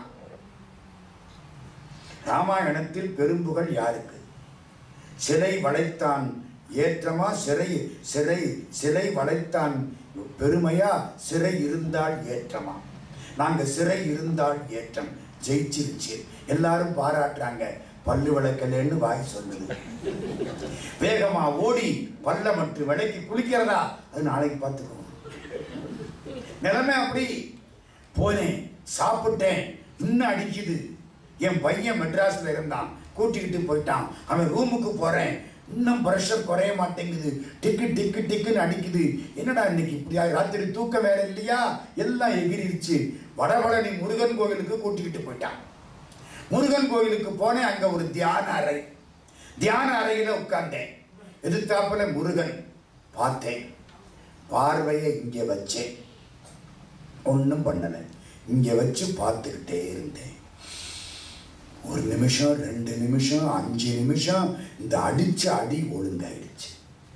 ராமாயணத்தில் பெரும்புகள் யாருக்கு சிலை வளைத்தான் ஏற்றமா சிறை சிறை சிலை வளைத்தான் பெருமையா சிறை இருந்தால் ஏற்றமா நாங்க சிறை இருந்தால் ஏற்றம் ஜெயிச்சிருச்சு எல்லாரும் பாராட்டுறாங்க பல்லு விளக்கலன்னு வாய் சொல்லுது வேகமா ஓடி பல்ல மட்டும் விலைக்கு குளிக்கிறதா அது நாளைக்கு பார்த்துக்கோ நிலைமை அப்படி போனேன் சாப்பிட்டேன் இன்னும் அடிக்குது என் பையன் மெட்ராஸ்ல இருந்தான் கூட்டிக்கிட்டு போயிட்டான் அவன் ரூமுக்கு போறேன் இன்னும் ப்ரெஷர் குறைய மாட்டேங்குது டிக்கு டிக்கு டிக்குன்னு அடிக்குது என்னடா இன்னைக்கு இப்படியா ராத்திரி தூக்கம் வேற இல்லையா எல்லாம் எகிரிருச்சு வடபழனி முருகன் கோவிலுக்கு கூட்டிக்கிட்டு போயிட்டான் முருகன் கோவிலுக்கு போனேன் அங்க ஒரு தியான அறை தியான அறையில உட்கார்ந்தேன் எதிர்த்தாப்புல முருகன் பார்த்தேன் பார்வையை இங்கே வச்சேன் ஒன்றும் பண்ணலை இங்கே வச்சு பார்த்துக்கிட்டே இருந்தேன் ஒரு நிமிஷம் ரெண்டு நிமிஷம் அஞ்சு நிமிஷம் இந்த அடிச்ச அடி ஒழுங்காயிடுச்சு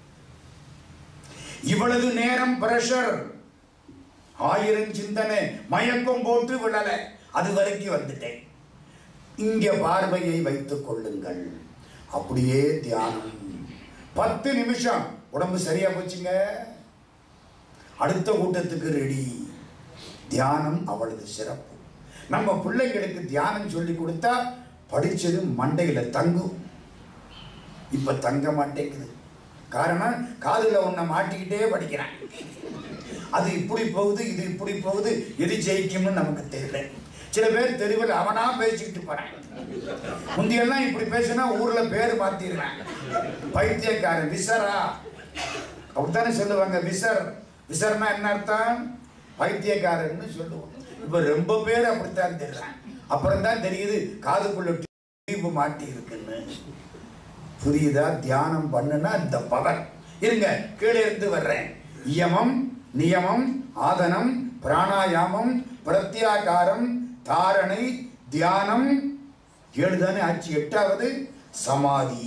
இவ்வளவு நேரம் பிரஷர் ஆயிரம் சிந்தனை மயக்கம் போட்டு விழல அது வரைக்கும் வந்துட்டேன் இங்க பார்வையை வைத்துக் கொள்ளுங்கள் அப்படியே தியானம் பத்து நிமிஷம் உடம்பு சரியா போச்சுங்க அடுத்த கூட்டத்துக்கு ரெடி தியானம் அவளது சிறப்பு நம்ம பிள்ளைங்களுக்கு தியானம் சொல்லி கொடுத்தா படிச்சது மண்டையில தங்கும் இப்ப தங்க மாட்டேங்குது காரணம் காதுல ஒன்ன மாட்டிக்கிட்டே படிக்கிறேன் அது இப்படி போகுது இது இப்படி போகுது எது ஜெயிக்கும்னு நமக்கு தெரியல சில பேர் தெருவில் அவனா பேசிக்கிட்டு போறேன் முந்தியெல்லாம் இப்படி பேசினா ஊர்ல பேர் மாத்திடுவேன் பைத்தியக்காரன் விசரா அப்படித்தானே சொல்லுவாங்க விசர் விசர்னா என்ன அர்த்தம் பைத்தியக்காரன்னு சொல்லுவோம் இப்ப ரொம்ப பேர் அப்படித்தான் தெரியுறாங்க அப்புறம் தான் தெரியுது காதுக்குள்ள டியூப் மாட்டி இருக்குன்னு புரியுதா தியானம் பண்ணுனா இந்த பவர் இருங்க கீழே இருந்து வர்றேன் யமம் நியமம் ஆதனம் பிராணாயாமம் பிரத்யாகாரம் தாரணை தியானம் ஏழு தானே ஆச்சு எட்டாவது சமாதி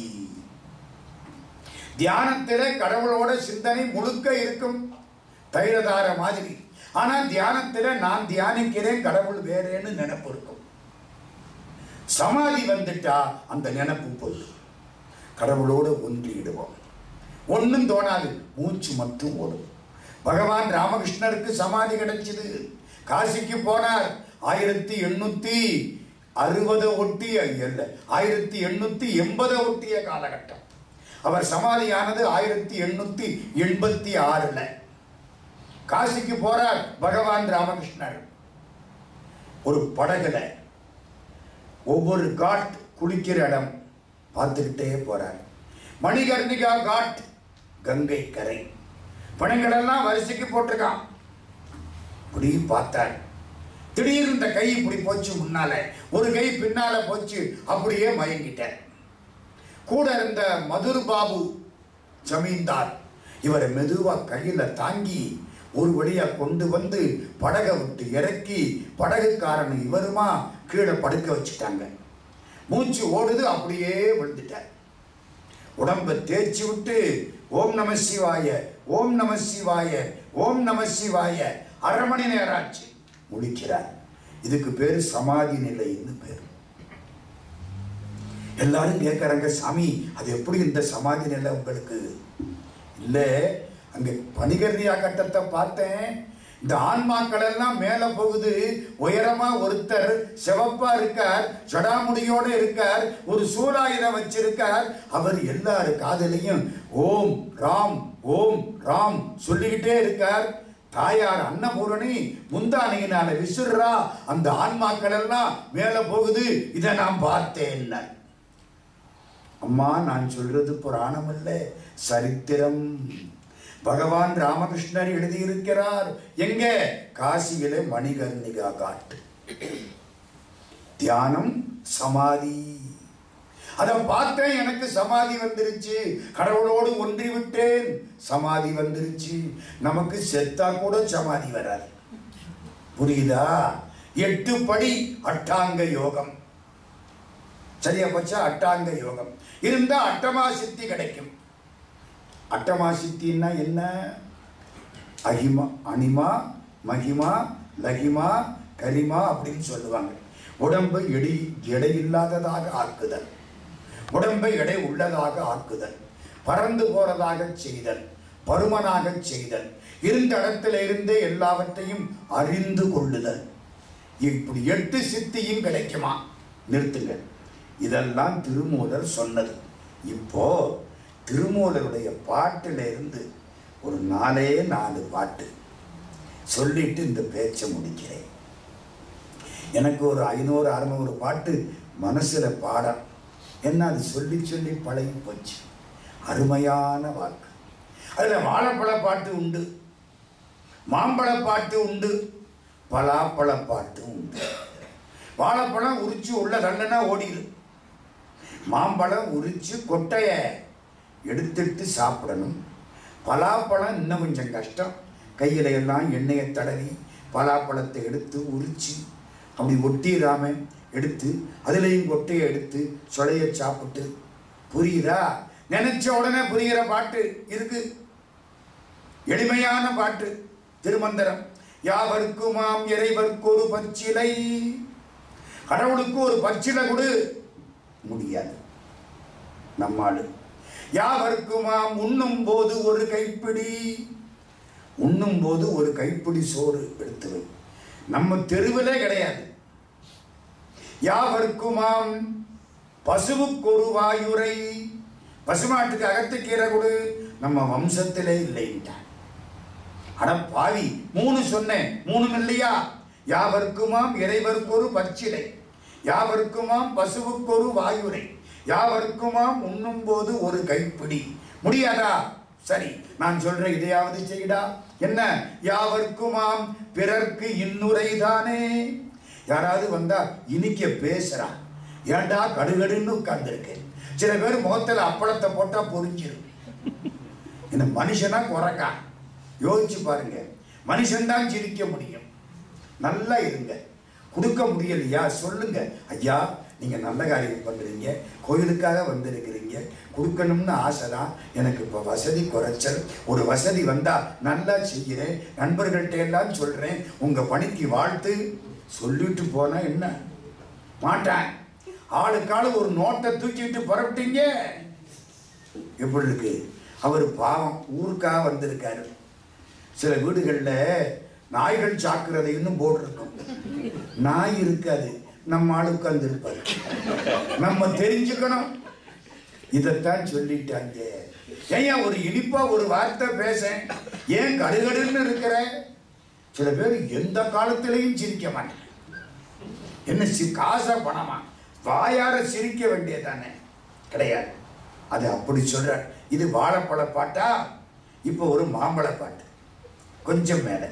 தியானத்தில கடவுளோட சிந்தனை முழுக்க இருக்கும் தைலதார மாதிரி ஆனா தியானத்தில நான் தியானிக்கிறேன் கடவுள் வேறேன்னு நினைப்பு இருக்கும் சமாதி வந்துட்டா அந்த நினைப்பு போயிடும் கடவுளோடு ஒன்றிடுவோம் ஒன்றும் தோணாது மூச்சு மட்டும் ஓடும் பகவான் ராமகிருஷ்ணருக்கு சமாதி கிடைச்சது காசிக்கு போனார் ஆயிரத்தி எண்ணூத்தி அறுபதை ஒட்டிய இல்ல ஆயிரத்தி எண்ணூத்தி எண்பதை ஒட்டிய காலகட்டம் அவர் சமாதியானது ஆயிரத்தி எண்ணூத்தி எண்பத்தி ஆறுல காசிக்கு போறார் பகவான் ராமகிருஷ்ணர் ஒரு படகுல ஒவ்வொரு காட் குளிக்கிற இடம் பார்த்துக்கிட்டே போறார் மணிகர்ணிகா காட் கங்கை கரை பணங்களெல்லாம் வரிசைக்கு போட்டிருக்கான் இப்படி பார்த்தார் திடீர்னு இந்த கை இப்படி போச்சு முன்னால ஒரு கை பின்னால போச்சு அப்படியே மயங்கிட்டார் கூட இருந்த மதுர் பாபு ஜமீன்தார் இவரை மெதுவா கையில தாங்கி ஒரு வழியா கொண்டு வந்து படகை விட்டு இறக்கி படகுக்காரன் இவருமா கீழே படுக்க வச்சுட்டாங்க மூச்சு ஓடுது அப்படியே விழுந்துட்டார் உடம்பை தேய்ச்சி விட்டு ஓம் நம சிவாய ஓம் நம சிவாய ஓம் நம சிவாய அரை மணி நேரம் ஆச்சு முடிக்கிறார் இதுக்கு பேரு சமாதி நிலைன்னு பேர் எல்லாரும் கேட்கறாங்க சாமி அது எப்படி இந்த சமாதி நிலை உங்களுக்கு இல்ல அங்க பனிகர்ணியா கட்டத்தை பார்த்தேன் இந்த ஆன்மாக்கள் எல்லாம் மேல போகுது உயரமா ஒருத்தர் சிவப்பா இருக்கார் ஜடாமுடியோட இருக்கார் ஒரு சூலாயுதம் வச்சிருக்கார் அவர் எல்லாரு காதலையும் ஓம் ராம் ஓம் ராம் சொல்லிக்கிட்டே இருக்கார் தாயார் அன்னபூரணி முந்தானையினால விசுறா அந்த ஆன்மாக்கள் எல்லாம் மேல போகுது இதை நான் பார்த்தேன் அம்மா நான் சொல்றது புராணம் அல்ல சரித்திரம் பகவான் ராமகிருஷ்ணர் எழுதியிருக்கிறார் எங்க காசியிலே மணிகர்ணிகா காட்டு தியானம் சமாதி அதை பார்த்தேன் எனக்கு சமாதி வந்துருச்சு கடவுளோடு ஒன்றி விட்டேன் சமாதி வந்துருச்சு நமக்கு செத்தா கூட சமாதி வராது புரியுதா எட்டு படி அட்டாங்க யோகம் சரியா போச்சா அட்டாங்க யோகம் இருந்தா அட்டமா சித்தி கிடைக்கும் அட்டமா சித்தின்னா என்ன அகிமா அனிமா மகிமா லகிமா கரிமா அப்படின்னு சொல்லுவாங்க உடம்பு எடை எடை இல்லாததாக ஆக்குதல் உடம்பை எடை உள்ளதாக ஆக்குதல் பறந்து போறதாக செய்தல் பருமனாக செய்தல் இருந்த இடத்துல இருந்தே எல்லாவற்றையும் அறிந்து கொள்ளுதல் இப்படி எட்டு சித்தியும் கிடைக்குமா நிறுத்துங்க இதெல்லாம் திருமூலர் சொன்னது இப்போ திருமூலருடைய பாட்டுல இருந்து ஒரு நாலே நாலு பாட்டு சொல்லிட்டு இந்த பேச்சை முடிக்கிறேன் எனக்கு ஒரு ஐநூறு அறுநூறு பாட்டு மனசுல பாடம் என்ன அது சொல்லி சொல்லி பழகி போச்சு அருமையான வாக்கு அதுல வாழைப்பழ பாட்டு உண்டு மாம்பழ பாட்டு உண்டு பலாப்பழ பாட்டு உண்டு வாழைப்பழம் உரிச்சு உள்ள தள்ளனா ஓடிடும் மாம்பழம் உரிச்சு கொட்டைய எடுத்துட்டு சாப்பிடணும் பலாப்பழம் இன்னும் கொஞ்சம் கஷ்டம் கையில எல்லாம் எண்ணெயை தடவி பலாப்பழத்தை எடுத்து உரிச்சு அப்படி ஒட்டிடாம எடுத்து அதுலேயும் கொட்டையை எடுத்து சொலைய சாப்பிட்டு புரியுதா நினைச்ச உடனே புரிகிற பாட்டு இருக்கு எளிமையான பாட்டு திருமந்திரம் யாவருக்குமாம் இறைவர்க்கு ஒரு பச்சிலை கடவுளுக்கு ஒரு பச்சிலை கொடு முடியாது நம்மாளு யாவருக்குமாம் உண்ணும் போது ஒரு கைப்பிடி உண்ணும் போது ஒரு கைப்பிடி சோறு எடுத்து வை நம்ம தெருவிலே கிடையாது யாவருக்குமாம் பசுவுக்கு ஒரு வாயுரை பசுமாட்டுக்கு அகத்துக்கீரை கொடு நம்ம வம்சத்திலே இல்லைன்ட்டான் அட பாவி மூணு சொன்னேன் மூணு இல்லையா யாவருக்குமாம் இறைவருக்கு ஒரு பச்சிலை யாவருக்குமாம் பசுவுக்கு ஒரு வாயுரை யாவருக்குமாம் உண்ணும் போது ஒரு கைப்பிடி முடியாதா சரி நான் சொல்ற இதையாவது செய்யடா என்ன யாவருக்குமாம் பிறர்க்கு இன்னுரை தானே யாராவது வந்தா இனிக்க பேசுறா ஏன்டா கடுகடுன்னு உட்கார்ந்துருக்கேன் சில பேர் முகத்துல அப்பளத்தை போட்டா பொரிஞ்சிடும் இந்த மனுஷனா குறைக்கா யோசிச்சு பாருங்க மனுஷன்தான் சிரிக்க முடியும் நல்லா இருங்க கொடுக்க முடியலையா சொல்லுங்க ஐயா நீங்க நல்ல காரியம் பண்றீங்க கோயிலுக்காக வந்திருக்கிறீங்க கொடுக்கணும்னு ஆசை தான் எனக்கு இப்போ வசதி குறைச்சல் ஒரு வசதி வந்தா நல்லா செய்கிறேன் நண்பர்கள்ட்ட எல்லாம் சொல்றேன் உங்க பணிக்கு வாழ்த்து சொல்லிட்டு போனா என்ன மாட்டேன் ஆளுக்காளு ஒரு நோட்டை தூக்கிட்டு புறப்பட்டீங்க எப்படி இருக்கு அவர் பாவம் ஊருக்காக வந்திருக்காரு சில வீடுகளில் நாய்கள் சாக்குறதைன்னு போட்டிருக்கும் நாய் இருக்காது நம்ம ஆளு உட்கார்ந்து இருப்பாரு நம்ம தெரிஞ்சுக்கணும் இதைத்தான் சொல்லிட்டாங்க ஏன் ஒரு இனிப்பா ஒரு வார்த்தை பேச ஏன் கடுகடுன்னு இருக்கிற சில பேர் எந்த காலத்திலையும் சிரிக்க மாட்டேன் என்ன சி காசா பணமா வாயார சிரிக்க வேண்டியதானே கிடையாது அது அப்படி சொல்ற இது வாழைப்பழ பாட்டா இப்போ ஒரு மாம்பழ பாட்டு கொஞ்சம் மேலே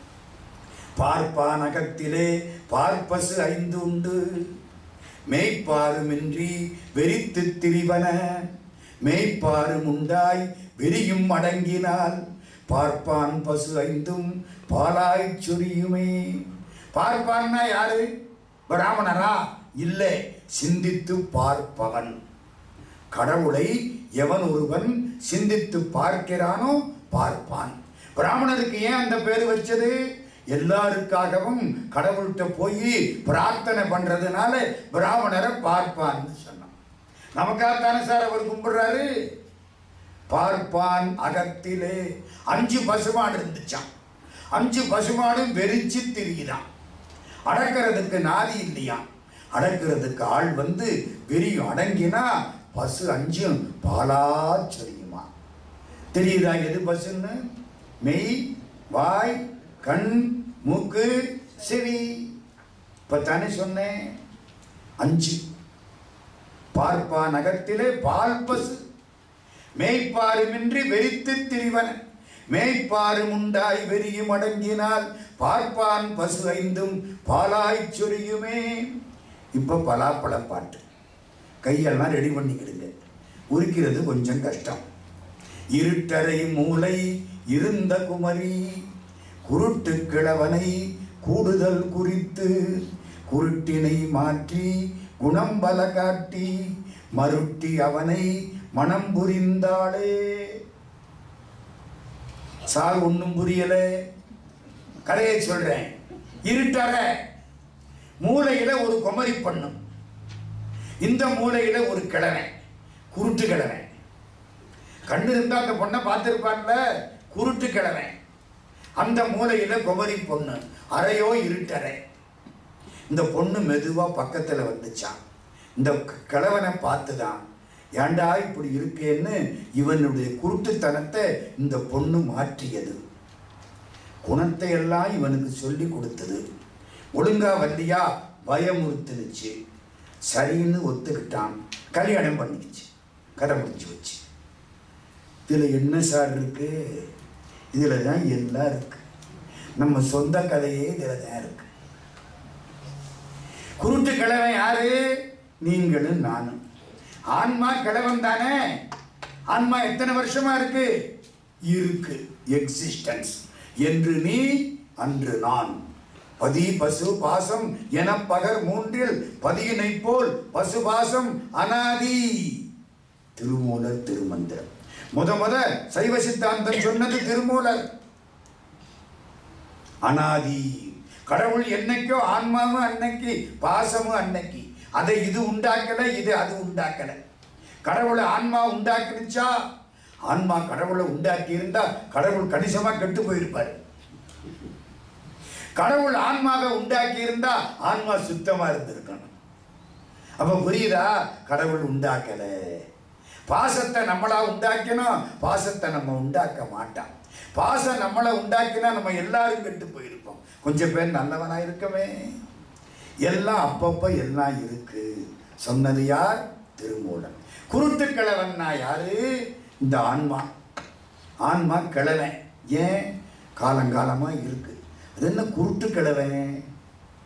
பார்ப்பான் அகத்திலே பார்ப்பசு ஐந்து உண்டு மேய்ப்பாருமின்றி வெறித்து திரிவன மேய்ப்பாரும் உண்டாய் வெறியும் அடங்கினால் பார்ப்பான் பசு ஐந்தும் பாலாய்ச் சொரியுமே பார்ப்பான்னா யாரு பிராமணரா இல்லை சிந்தித்து பார்ப்பவன் கடவுளை எவன் ஒருவன் சிந்தித்து பார்க்கிறானோ பார்ப்பான் பிராமணருக்கு ஏன் அந்த பேர் வச்சது எல்லாருக்காகவும் கடவுள்கிட்ட போய் பிரார்த்தனை பண்றதுனால பிராமணரை பார்ப்பான்னு சொன்னான் நமக்காகத்தானே சார் அவர் கும்பிடுறாரு பார்ப்பான் அகத்திலே அஞ்சு பசுமாடு இருந்துச்சான் அஞ்சு மாடும் வெறிச்சு திரியுதான் அடக்கிறதுக்கு நாதி இல்லையா அடக்கிறதுக்கு ஆள் வந்து வெறியும் அடங்கினா பசு அஞ்சும் பாலா சொரியுமா தெரியுதா எது பசுன்னு மெய் வாய் கண் மூக்கு செவி இப்ப தானே சொன்னேன் அஞ்சு பார்ப்பா நகத்திலே பால் பசு மேய்ப்பாருமின்றி வெறித்து திரிவன மேய்ப்பாரும் உண்டாய் வெறியும் அடங்கினால் பார்ப்பான் பசு ஐந்தும் பாலாய்ச் சொரியுமே இப்ப பலாப்பழ பாட்டு கையெல்லாம் ரெடி பண்ணிக்கிடுங்க உரிக்கிறது கொஞ்சம் கஷ்டம் இருட்டறை மூளை இருந்த குமரி குருட்டு கிழவனை கூடுதல் குறித்து குருட்டினை மாற்றி குணம் பல காட்டி மருட்டி அவனை மனம் புரிந்தாளே சார் ஒன்றும் புரியல கதையை சொல்றேன் இருட்டற மூலையில ஒரு குமரி பண்ணும் இந்த மூலையில ஒரு கிழமை குருட்டு கிழமை கண்ணு இருந்தா அந்த பொண்ணை பார்த்துருப்பான்ல குருட்டு கிழமை அந்த மூலையில குமரி பொண்ணு அறையோ இருட்டறை இந்த பொண்ணு மெதுவா பக்கத்துல வந்துச்சான் இந்த க- கிழவனை பார்த்துதான் ஏன்டா இப்படி இருக்கேன்னு இவனுடைய குருட்டுத்தனத்தை இந்த பொண்ணு மாற்றியது குணத்தை எல்லாம் இவனுக்கு சொல்லி கொடுத்தது ஒழுங்கா வந்தியா பயமுறுத்துனுச்சு சரின்னு ஒத்துக்கிட்டான் கல்யாணம் பண்ணிக்கிச்சு கதை முடிஞ்சு வச்சு இதில் என்ன சார் இருக்கு இதில் தான் எல்லாம் இருக்கு நம்ம சொந்த கதையே இதில் தான் இருக்கு குருட்டு கிழவன் யாரு நீங்களும் நானும் ஆன்மா கிழவன் தானே ஆன்மா எத்தனை வருஷமா இருக்கு இருக்கு எக்ஸிஸ்டன்ஸ் என்று நீ அன்று நான் பதி பசு பாசம் என பகர் மூன்றில் பதியினை போல் பசு பாசம் அனாதி திருமூலர் திருமந்திரம் முத முத சைவ சித்தாந்தம் சொன்னது திருமூலர் அனாதி கடவுள் என்னைக்கோ ஆன்மாவும் அன்னைக்கு பாசமும் அன்னைக்கு அதை இது உண்டாக்கல இது அது உண்டாக்கல கடவுளை ஆன்மா உண்டாக்கிடுச்சா ஆன்மா கடவுளை உண்டாக்கி இருந்தா கடவுள் கணிசமா கெட்டு போயிருப்பாரு கடவுள் ஆன்மாவை உண்டாக்கி இருந்தா ஆன்மா சுத்தமா இருந்திருக்கணும் அப்ப புரியுதா கடவுள் உண்டாக்கல பாசத்தை நம்மளா உண்டாக்கினோம் பாசத்தை நம்ம உண்டாக்க மாட்டான் பாசம் நம்மளை உண்டாக்கினா நம்ம எல்லாரும் கெட்டு போயிருப்போம் கொஞ்சம் பேர் நல்லவனா இருக்கமே எல்லாம் அப்பப்ப எல்லாம் இருக்கு சொன்னது யார் திருமூலன் குருட்டு கிழவன்னா யாரு இந்த ஆன்மா ஆன்மா கிழவன் ஏன் காலங்காலமா இருக்கு அது என்ன குருட்டு கிழவன்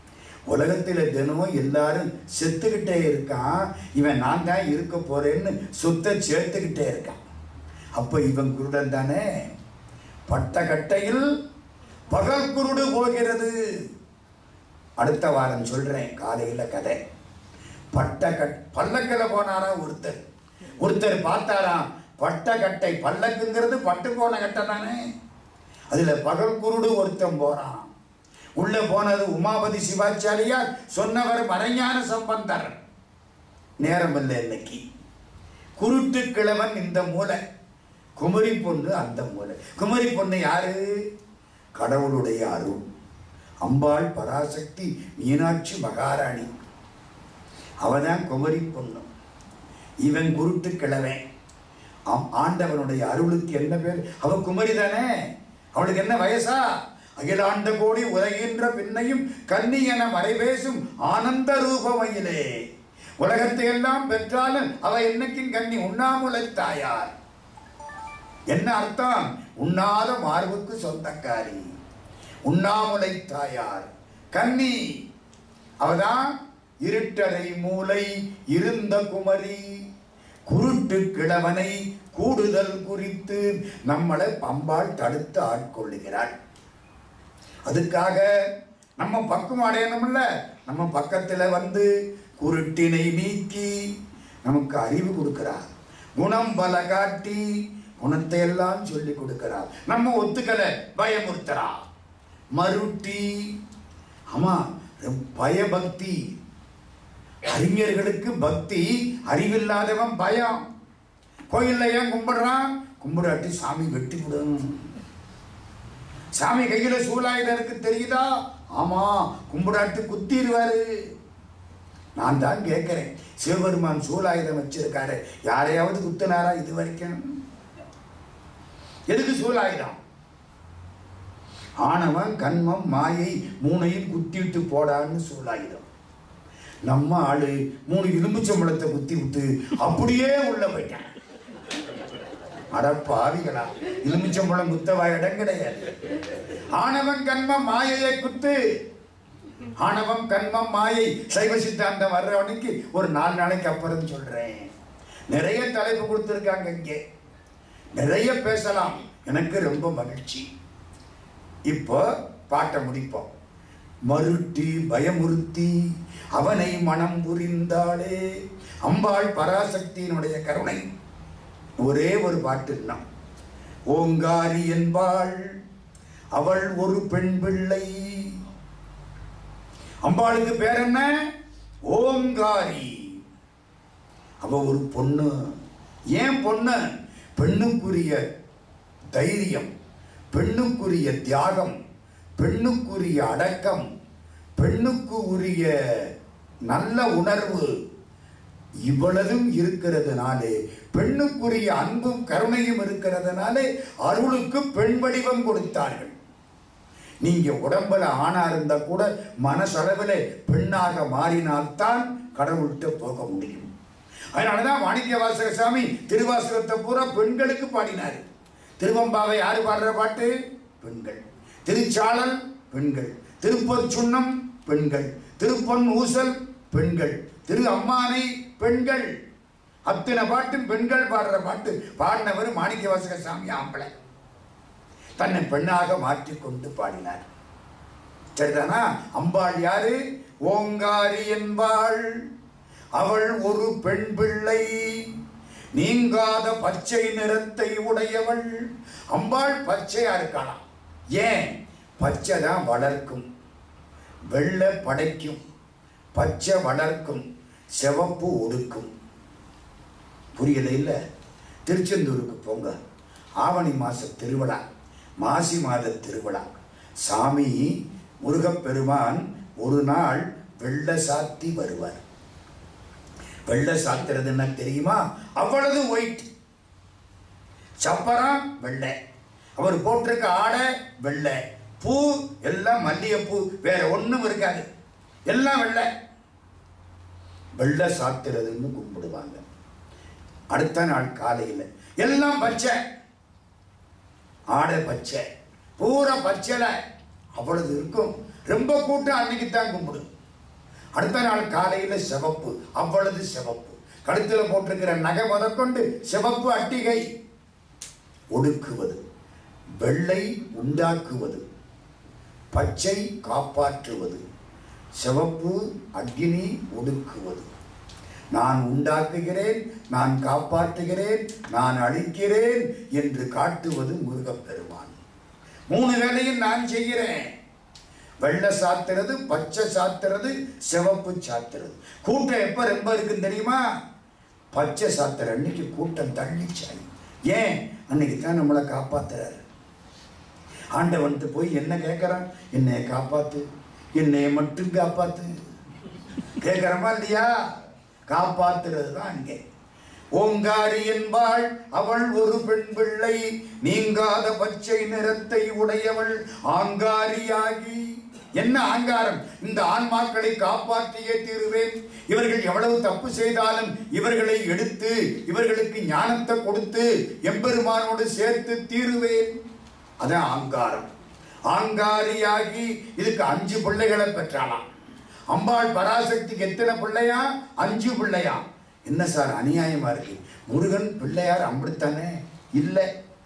உலகத்தில் தினமும் எல்லாரும் செத்துக்கிட்டே இருக்கான் இவன் நான் தான் இருக்க போறேன்னு சொத்தை சேர்த்துக்கிட்டே இருக்கான் அப்போ இவன் குருடன் தானே பட்ட கட்டையில் பகல் குருடு போகிறது அடுத்த வாரம் சொல்றேன் காலையில கதை பட்ட கட் பல்லக்கில் போனாரா ஒருத்தர் ஒருத்தர் பார்த்தாராம் பட்ட கட்டை பல்லக்குங்கிறது பட்டு போன கட்டை தானே அதுல பகல் குருடு ஒருத்தன் போறான் உள்ள போனது உமாபதி சிவாச்சாரியார் சொன்னவர் மறைஞான சம்பந்தர் நேரம் இல்லை இன்னைக்கு குருட்டு கிழவன் இந்த மூலை குமரி பொண்ணு அந்த மூலை குமரி பொண்ணு யாரு கடவுளுடைய அருள் அம்பாள் பராசக்தி மீனாட்சி மகாராணி அவதான் குமரி பொண்ணு இவன் குருட்டு கிழவன் ஆம், ஆண்டவனுடைய அருளுக்கு என்ன பேர் அவ குமரி தானே அவளுக்கு என்ன வயசா அகிலாண்ட கோடி உலகின்ற பின்னையும் கன்னி என மறைபேசும் ஆனந்த ரூபமையிலே உலகத்தை எல்லாம் பெற்றாலும் அவ என்னைக்கும் கன்னி உண்ணாமுலை தாயார் என்ன அர்த்தம் உண்ணாத மார்புக்கு சொந்தக்காரி உண்ணாமுலை தாயார் கன்னி அவதான் இருட்டறை மூலை இருந்த குமரி குருட்டு கிழவனை கூடுதல் குறித்து நம்மளை பம்பாள் தடுத்து ஆட்கொள்ளுகிறாள் அதுக்காக நம்ம பக்கம் அடையணும்ல நம்ம பக்கத்துல வந்து குருட்டினை நீக்கி நமக்கு அறிவு கொடுக்கிறார் குணம் பல காட்டி குணத்தை எல்லாம் சொல்லி கொடுக்கிறார் நம்ம ஒத்துக்கல பயமுறுத்துறா மருட்டி ஆமா ரொம்ப பயபக்தி அறிஞர்களுக்கு பக்தி அறிவில்லாதவன் பயம் கோயில்ல ஏன் கும்பிடுறான் கும்பிடாட்டி சாமி வெட்டி விடும் சாமி கையில சூலாயுதம் இருக்கு தெரியுதா ஆமா கும்பிடாட்டி குத்திடுவாரு நான் தான் கேட்கிறேன் சிவபெருமான் சூலாயுதம் வச்சிருக்காரு யாரையாவது குத்தினாரா இது வரைக்கும் எதுக்கு சூலாயுதம் ஆணவன் கண்மம் மாயை மூணையும் குத்திவிட்டு போடான்னு சூலாயுதம் நம்ம ஆளு மூணு எலும்புச்சம்பளத்தை குத்தி விட்டு அப்படியே உள்ள போயிட்டான் அட பாவிகளா எலுமிச்சம்பழம் குத்தவா இடம் கிடையாது ஆணவன் கண்மம் மாயையை குத்து ஆணவம் கண்மம் மாயை சைவ சித்தாந்தம் வர்றவனுக்கு ஒரு நாலு நாளைக்கு அப்புறம் சொல்றேன் நிறைய தலைப்பு கொடுத்துருக்காங்க இங்கே நிறைய பேசலாம் எனக்கு ரொம்ப மகிழ்ச்சி இப்போ பாட்டை முடிப்போம் மருட்டி பயமுறுத்தி அவனை மனம் புரிந்தாளே அம்பாள் பராசக்தியினுடைய கருணை ஒரே ஒரு பாட்டு தான் ஓங்காரி என்பாள் அவள் ஒரு பெண் பிள்ளை அம்பாளுக்கு பேர் என்ன ஓங்காரி அவ ஒரு பொண்ணு ஏன் பொண்ணு பெண்ணுக்குரிய தைரியம் பெண்ணுக்குரிய தியாகம் பெண்ணுக்குரிய அடக்கம் பெண்ணுக்கு உரிய நல்ல உணர்வு இவ்வளவும் இருக்கிறதுனாலே பெண்ணுக்குரிய அன்பும் கருணையும் இருக்கிறதுனாலே அருளுக்கு பெண் வடிவம் கொடுத்தார்கள் நீங்க உடம்புல ஆணா இருந்தா கூட மனசளவில் பெண்ணாக மாறினால்தான் கடவுள்கிட்ட போக முடியும் அதனாலதான் மாணிக்க வாசக சாமி திருவாசகத்தை பூரா பெண்களுக்கு பாடினாரு திருவம்பாவை யாரு பாடுற பாட்டு பெண்கள் திருச்சாளல் பெண்கள் திருப்பச்சுன்னம் பெண்கள் திருப்பொன் ஊசல் பெண்கள் திரு அம்மானை பெண்கள் அத்தனை பாட்டும் பெண்கள் பாடுற பாட்டு பாடினவர் மாணிக்க வாசக சாமி ஆம்பளை தன்னை பெண்ணாக மாற்றிக்கொண்டு பாடினார் சரிதானா அம்பாள் யாரு ஓங்காரி என்பாள் அவள் ஒரு பெண் பிள்ளை நீங்காத பச்சை நிறத்தை உடையவள் அம்பாள் பச்சையா இருக்கலாம் ஏன் பச்சை தான் வளர்க்கும் வெள்ளை படைக்கும் பச்சை வளர்க்கும் சிவப்பு ஒடுக்கும் புரியல இல்லை திருச்செந்தூருக்கு போங்க ஆவணி மாச திருவிழா மாசி மாத திருவிழா சாமி முருகப்பெருமான் ஒரு நாள் வெள்ளை சாத்தி வருவார் வெள்ளை சாத்துறதுன்னா தெரியுமா அவ்வளவு ஒயிட் சப்பரம் வெள்ளை அவர் போட்டிருக்க ஆடை வெள்ளை பூ எல்லாம் மல்லிகைப்பூ வேற ஒண்ணும் இருக்காது எல்லாம் வெள்ளை வெள்ளை சாத்துறதுன்னு கும்பிடுவாங்க அடுத்த நாள் காலையில் எல்லாம் பச்சை ஆடை பச்சை பூரா பச்சைல அவ்வளவு இருக்கும் ரொம்ப கூட்டம் அன்னைக்கு தான் கும்பிடும் அடுத்த நாள் காலையில சிவப்பு அவ்வளவு சிவப்பு கழுத்துல போட்டிருக்கிற நகை முதற்கொண்டு சிவப்பு அட்டிகை ஒடுக்குவது வெள்ளை உண்டாக்குவது பச்சை காப்பாற்றுவது சிவப்பு அக்னி ஒடுக்குவது நான் உண்டாக்குகிறேன் நான் காப்பாற்றுகிறேன் நான் அழிக்கிறேன் என்று காட்டுவது முருகப்பெருமான் மூணு வேலையும் நான் செய்கிறேன் வெள்ளை சாத்துறது பச்சை சாத்துறது சிவப்பு சாத்துறது கூட்டம் எப்ப ரொம்ப இருக்குன்னு தெரியுமா பச்சை சாத்துற அன்னைக்கு கூட்டம் தள்ளிச்சாய் ஏன் அன்னைக்கு தான் நம்மளை காப்பாத்துறாரு ஆண்டவன்ட்டு போய் என்ன கேட்கறான் என்னைய காப்பாத்து என்னைய மட்டும் காப்பாத்து கேட்கிறமா இல்லையா காப்பாத்துறது தான் அங்கே ஓங்காரி என்பாள் அவள் ஒரு பெண் பிள்ளை நீங்காத பச்சை நிறத்தை உடையவள் ஆங்காரியாகி என்ன ஆங்காரம் இந்த ஆன்மாக்களை காப்பாற்றியே தீருவேன் இவர்கள் எவ்வளவு தப்பு செய்தாலும் இவர்களை எடுத்து இவர்களுக்கு ஞானத்தை கொடுத்து எம்பெருமானோடு சேர்த்து தீருவேன் அதான் ஆங்காரம் ஆங்காரியாகி இதுக்கு அஞ்சு பிள்ளைகளை பெற்றாளாம் அம்பாள் பராசக்திக்கு எத்தனை பிள்ளையா அஞ்சு பிள்ளையா என்ன சார் அநியாயமா இருக்கு முருகன் பிள்ளையார் அம்பிடுத்தானே இல்லை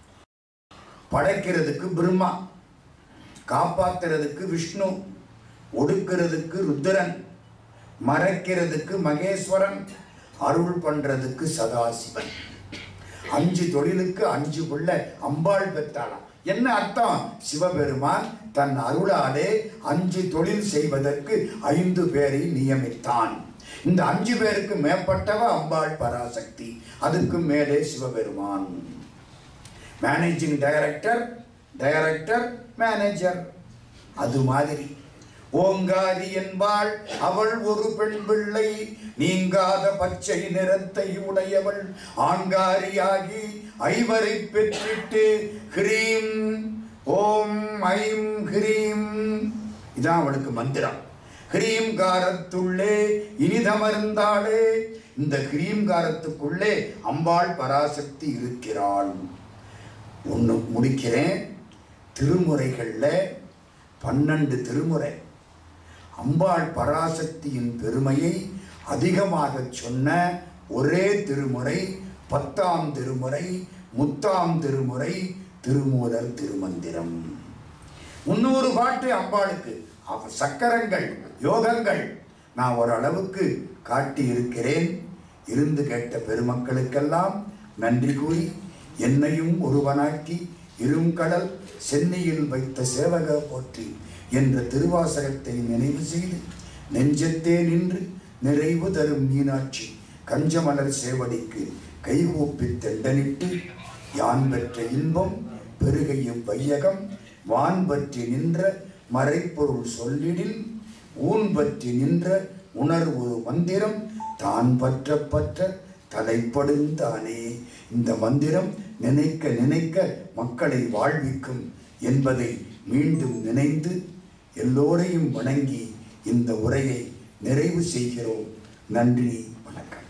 படைக்கிறதுக்கு பிரம்மா காப்பாத்துறதுக்கு விஷ்ணு ஒடுக்கிறதுக்கு ருத்ரன் மறைக்கிறதுக்கு மகேஸ்வரன் அருள் பண்றதுக்கு சதாசிவன் அஞ்சு தொழிலுக்கு அஞ்சு பிள்ளை அம்பாள் பெற்றாளாம் என்ன அர்த்தம் சிவபெருமான் தன் அருளாலே அஞ்சு தொழில் செய்வதற்கு ஐந்து பேரை நியமித்தான் இந்த அஞ்சு பேருக்கு மேற்பட்டவ அம்பாள் பராசக்தி அதுக்கு மேலே Sivaperuman managing director director manager அது மாதிரி ஓங்காரி என்பாள் அவள் ஒரு பெண் பிள்ளை நீங்காத பச்சை நிறத்தை உடையவள் ஆங்காரியாகி ஐவரை பெற்றிட்டு ஹ்ரீம் ஓம் ஐம் ஹ்ரீம் இதான் அவளுக்கு மந்திரம் ஹ்ரீம்காரத்துள்ளே இனிதமர்ந்தாளே இந்த ஹ்ரீம்காரத்துக்குள்ளே அம்பாள் பராசக்தி இருக்கிறாள் ஒன்று முடிக்கிறேன் திருமுறைகளில் பன்னெண்டு திருமுறை அம்பாள் பராசக்தியின் பெருமையை அதிகமாக சொன்ன ஒரே திருமுறை பத்தாம் திருமுறை முத்தாம் திருமுறை திருமூலர் திருமந்திரம் முன்னூறு பாட்டு அம்பாளுக்கு அவ சக்கரங்கள் யோகங்கள் நான் ஓரளவுக்கு காட்டி இருக்கிறேன் இருந்து கேட்ட பெருமக்களுக்கெல்லாம் நன்றி கூறி என்னையும் ஒருவனாக்கி இருங்கடல் சென்னையில் வைத்த சேவக போற்றி என்ற திருவாசகத்தை நினைவு செய்து நெஞ்சத்தே நின்று நிறைவு தரும் மீனாட்சி கஞ்சமலர் சேவடிக்கு கைகூப்பி தெண்டனிட்டு யான் பெற்ற இன்பம் பெருகையும் வையகம் வான் பற்றி நின்ற மறைப்பொருள் சொல்லிடில் ஊன் பற்றி நின்ற உணர்வு மந்திரம் தான் பற்ற பற்ற தலைப்படுந்தானே இந்த மந்திரம் நினைக்க நினைக்க மக்களை வாழ்விக்கும் என்பதை மீண்டும் நினைந்து எல்லோரையும் வணங்கி இந்த உரையை நிறைவு செய்கிறோம் நன்றி வணக்கம்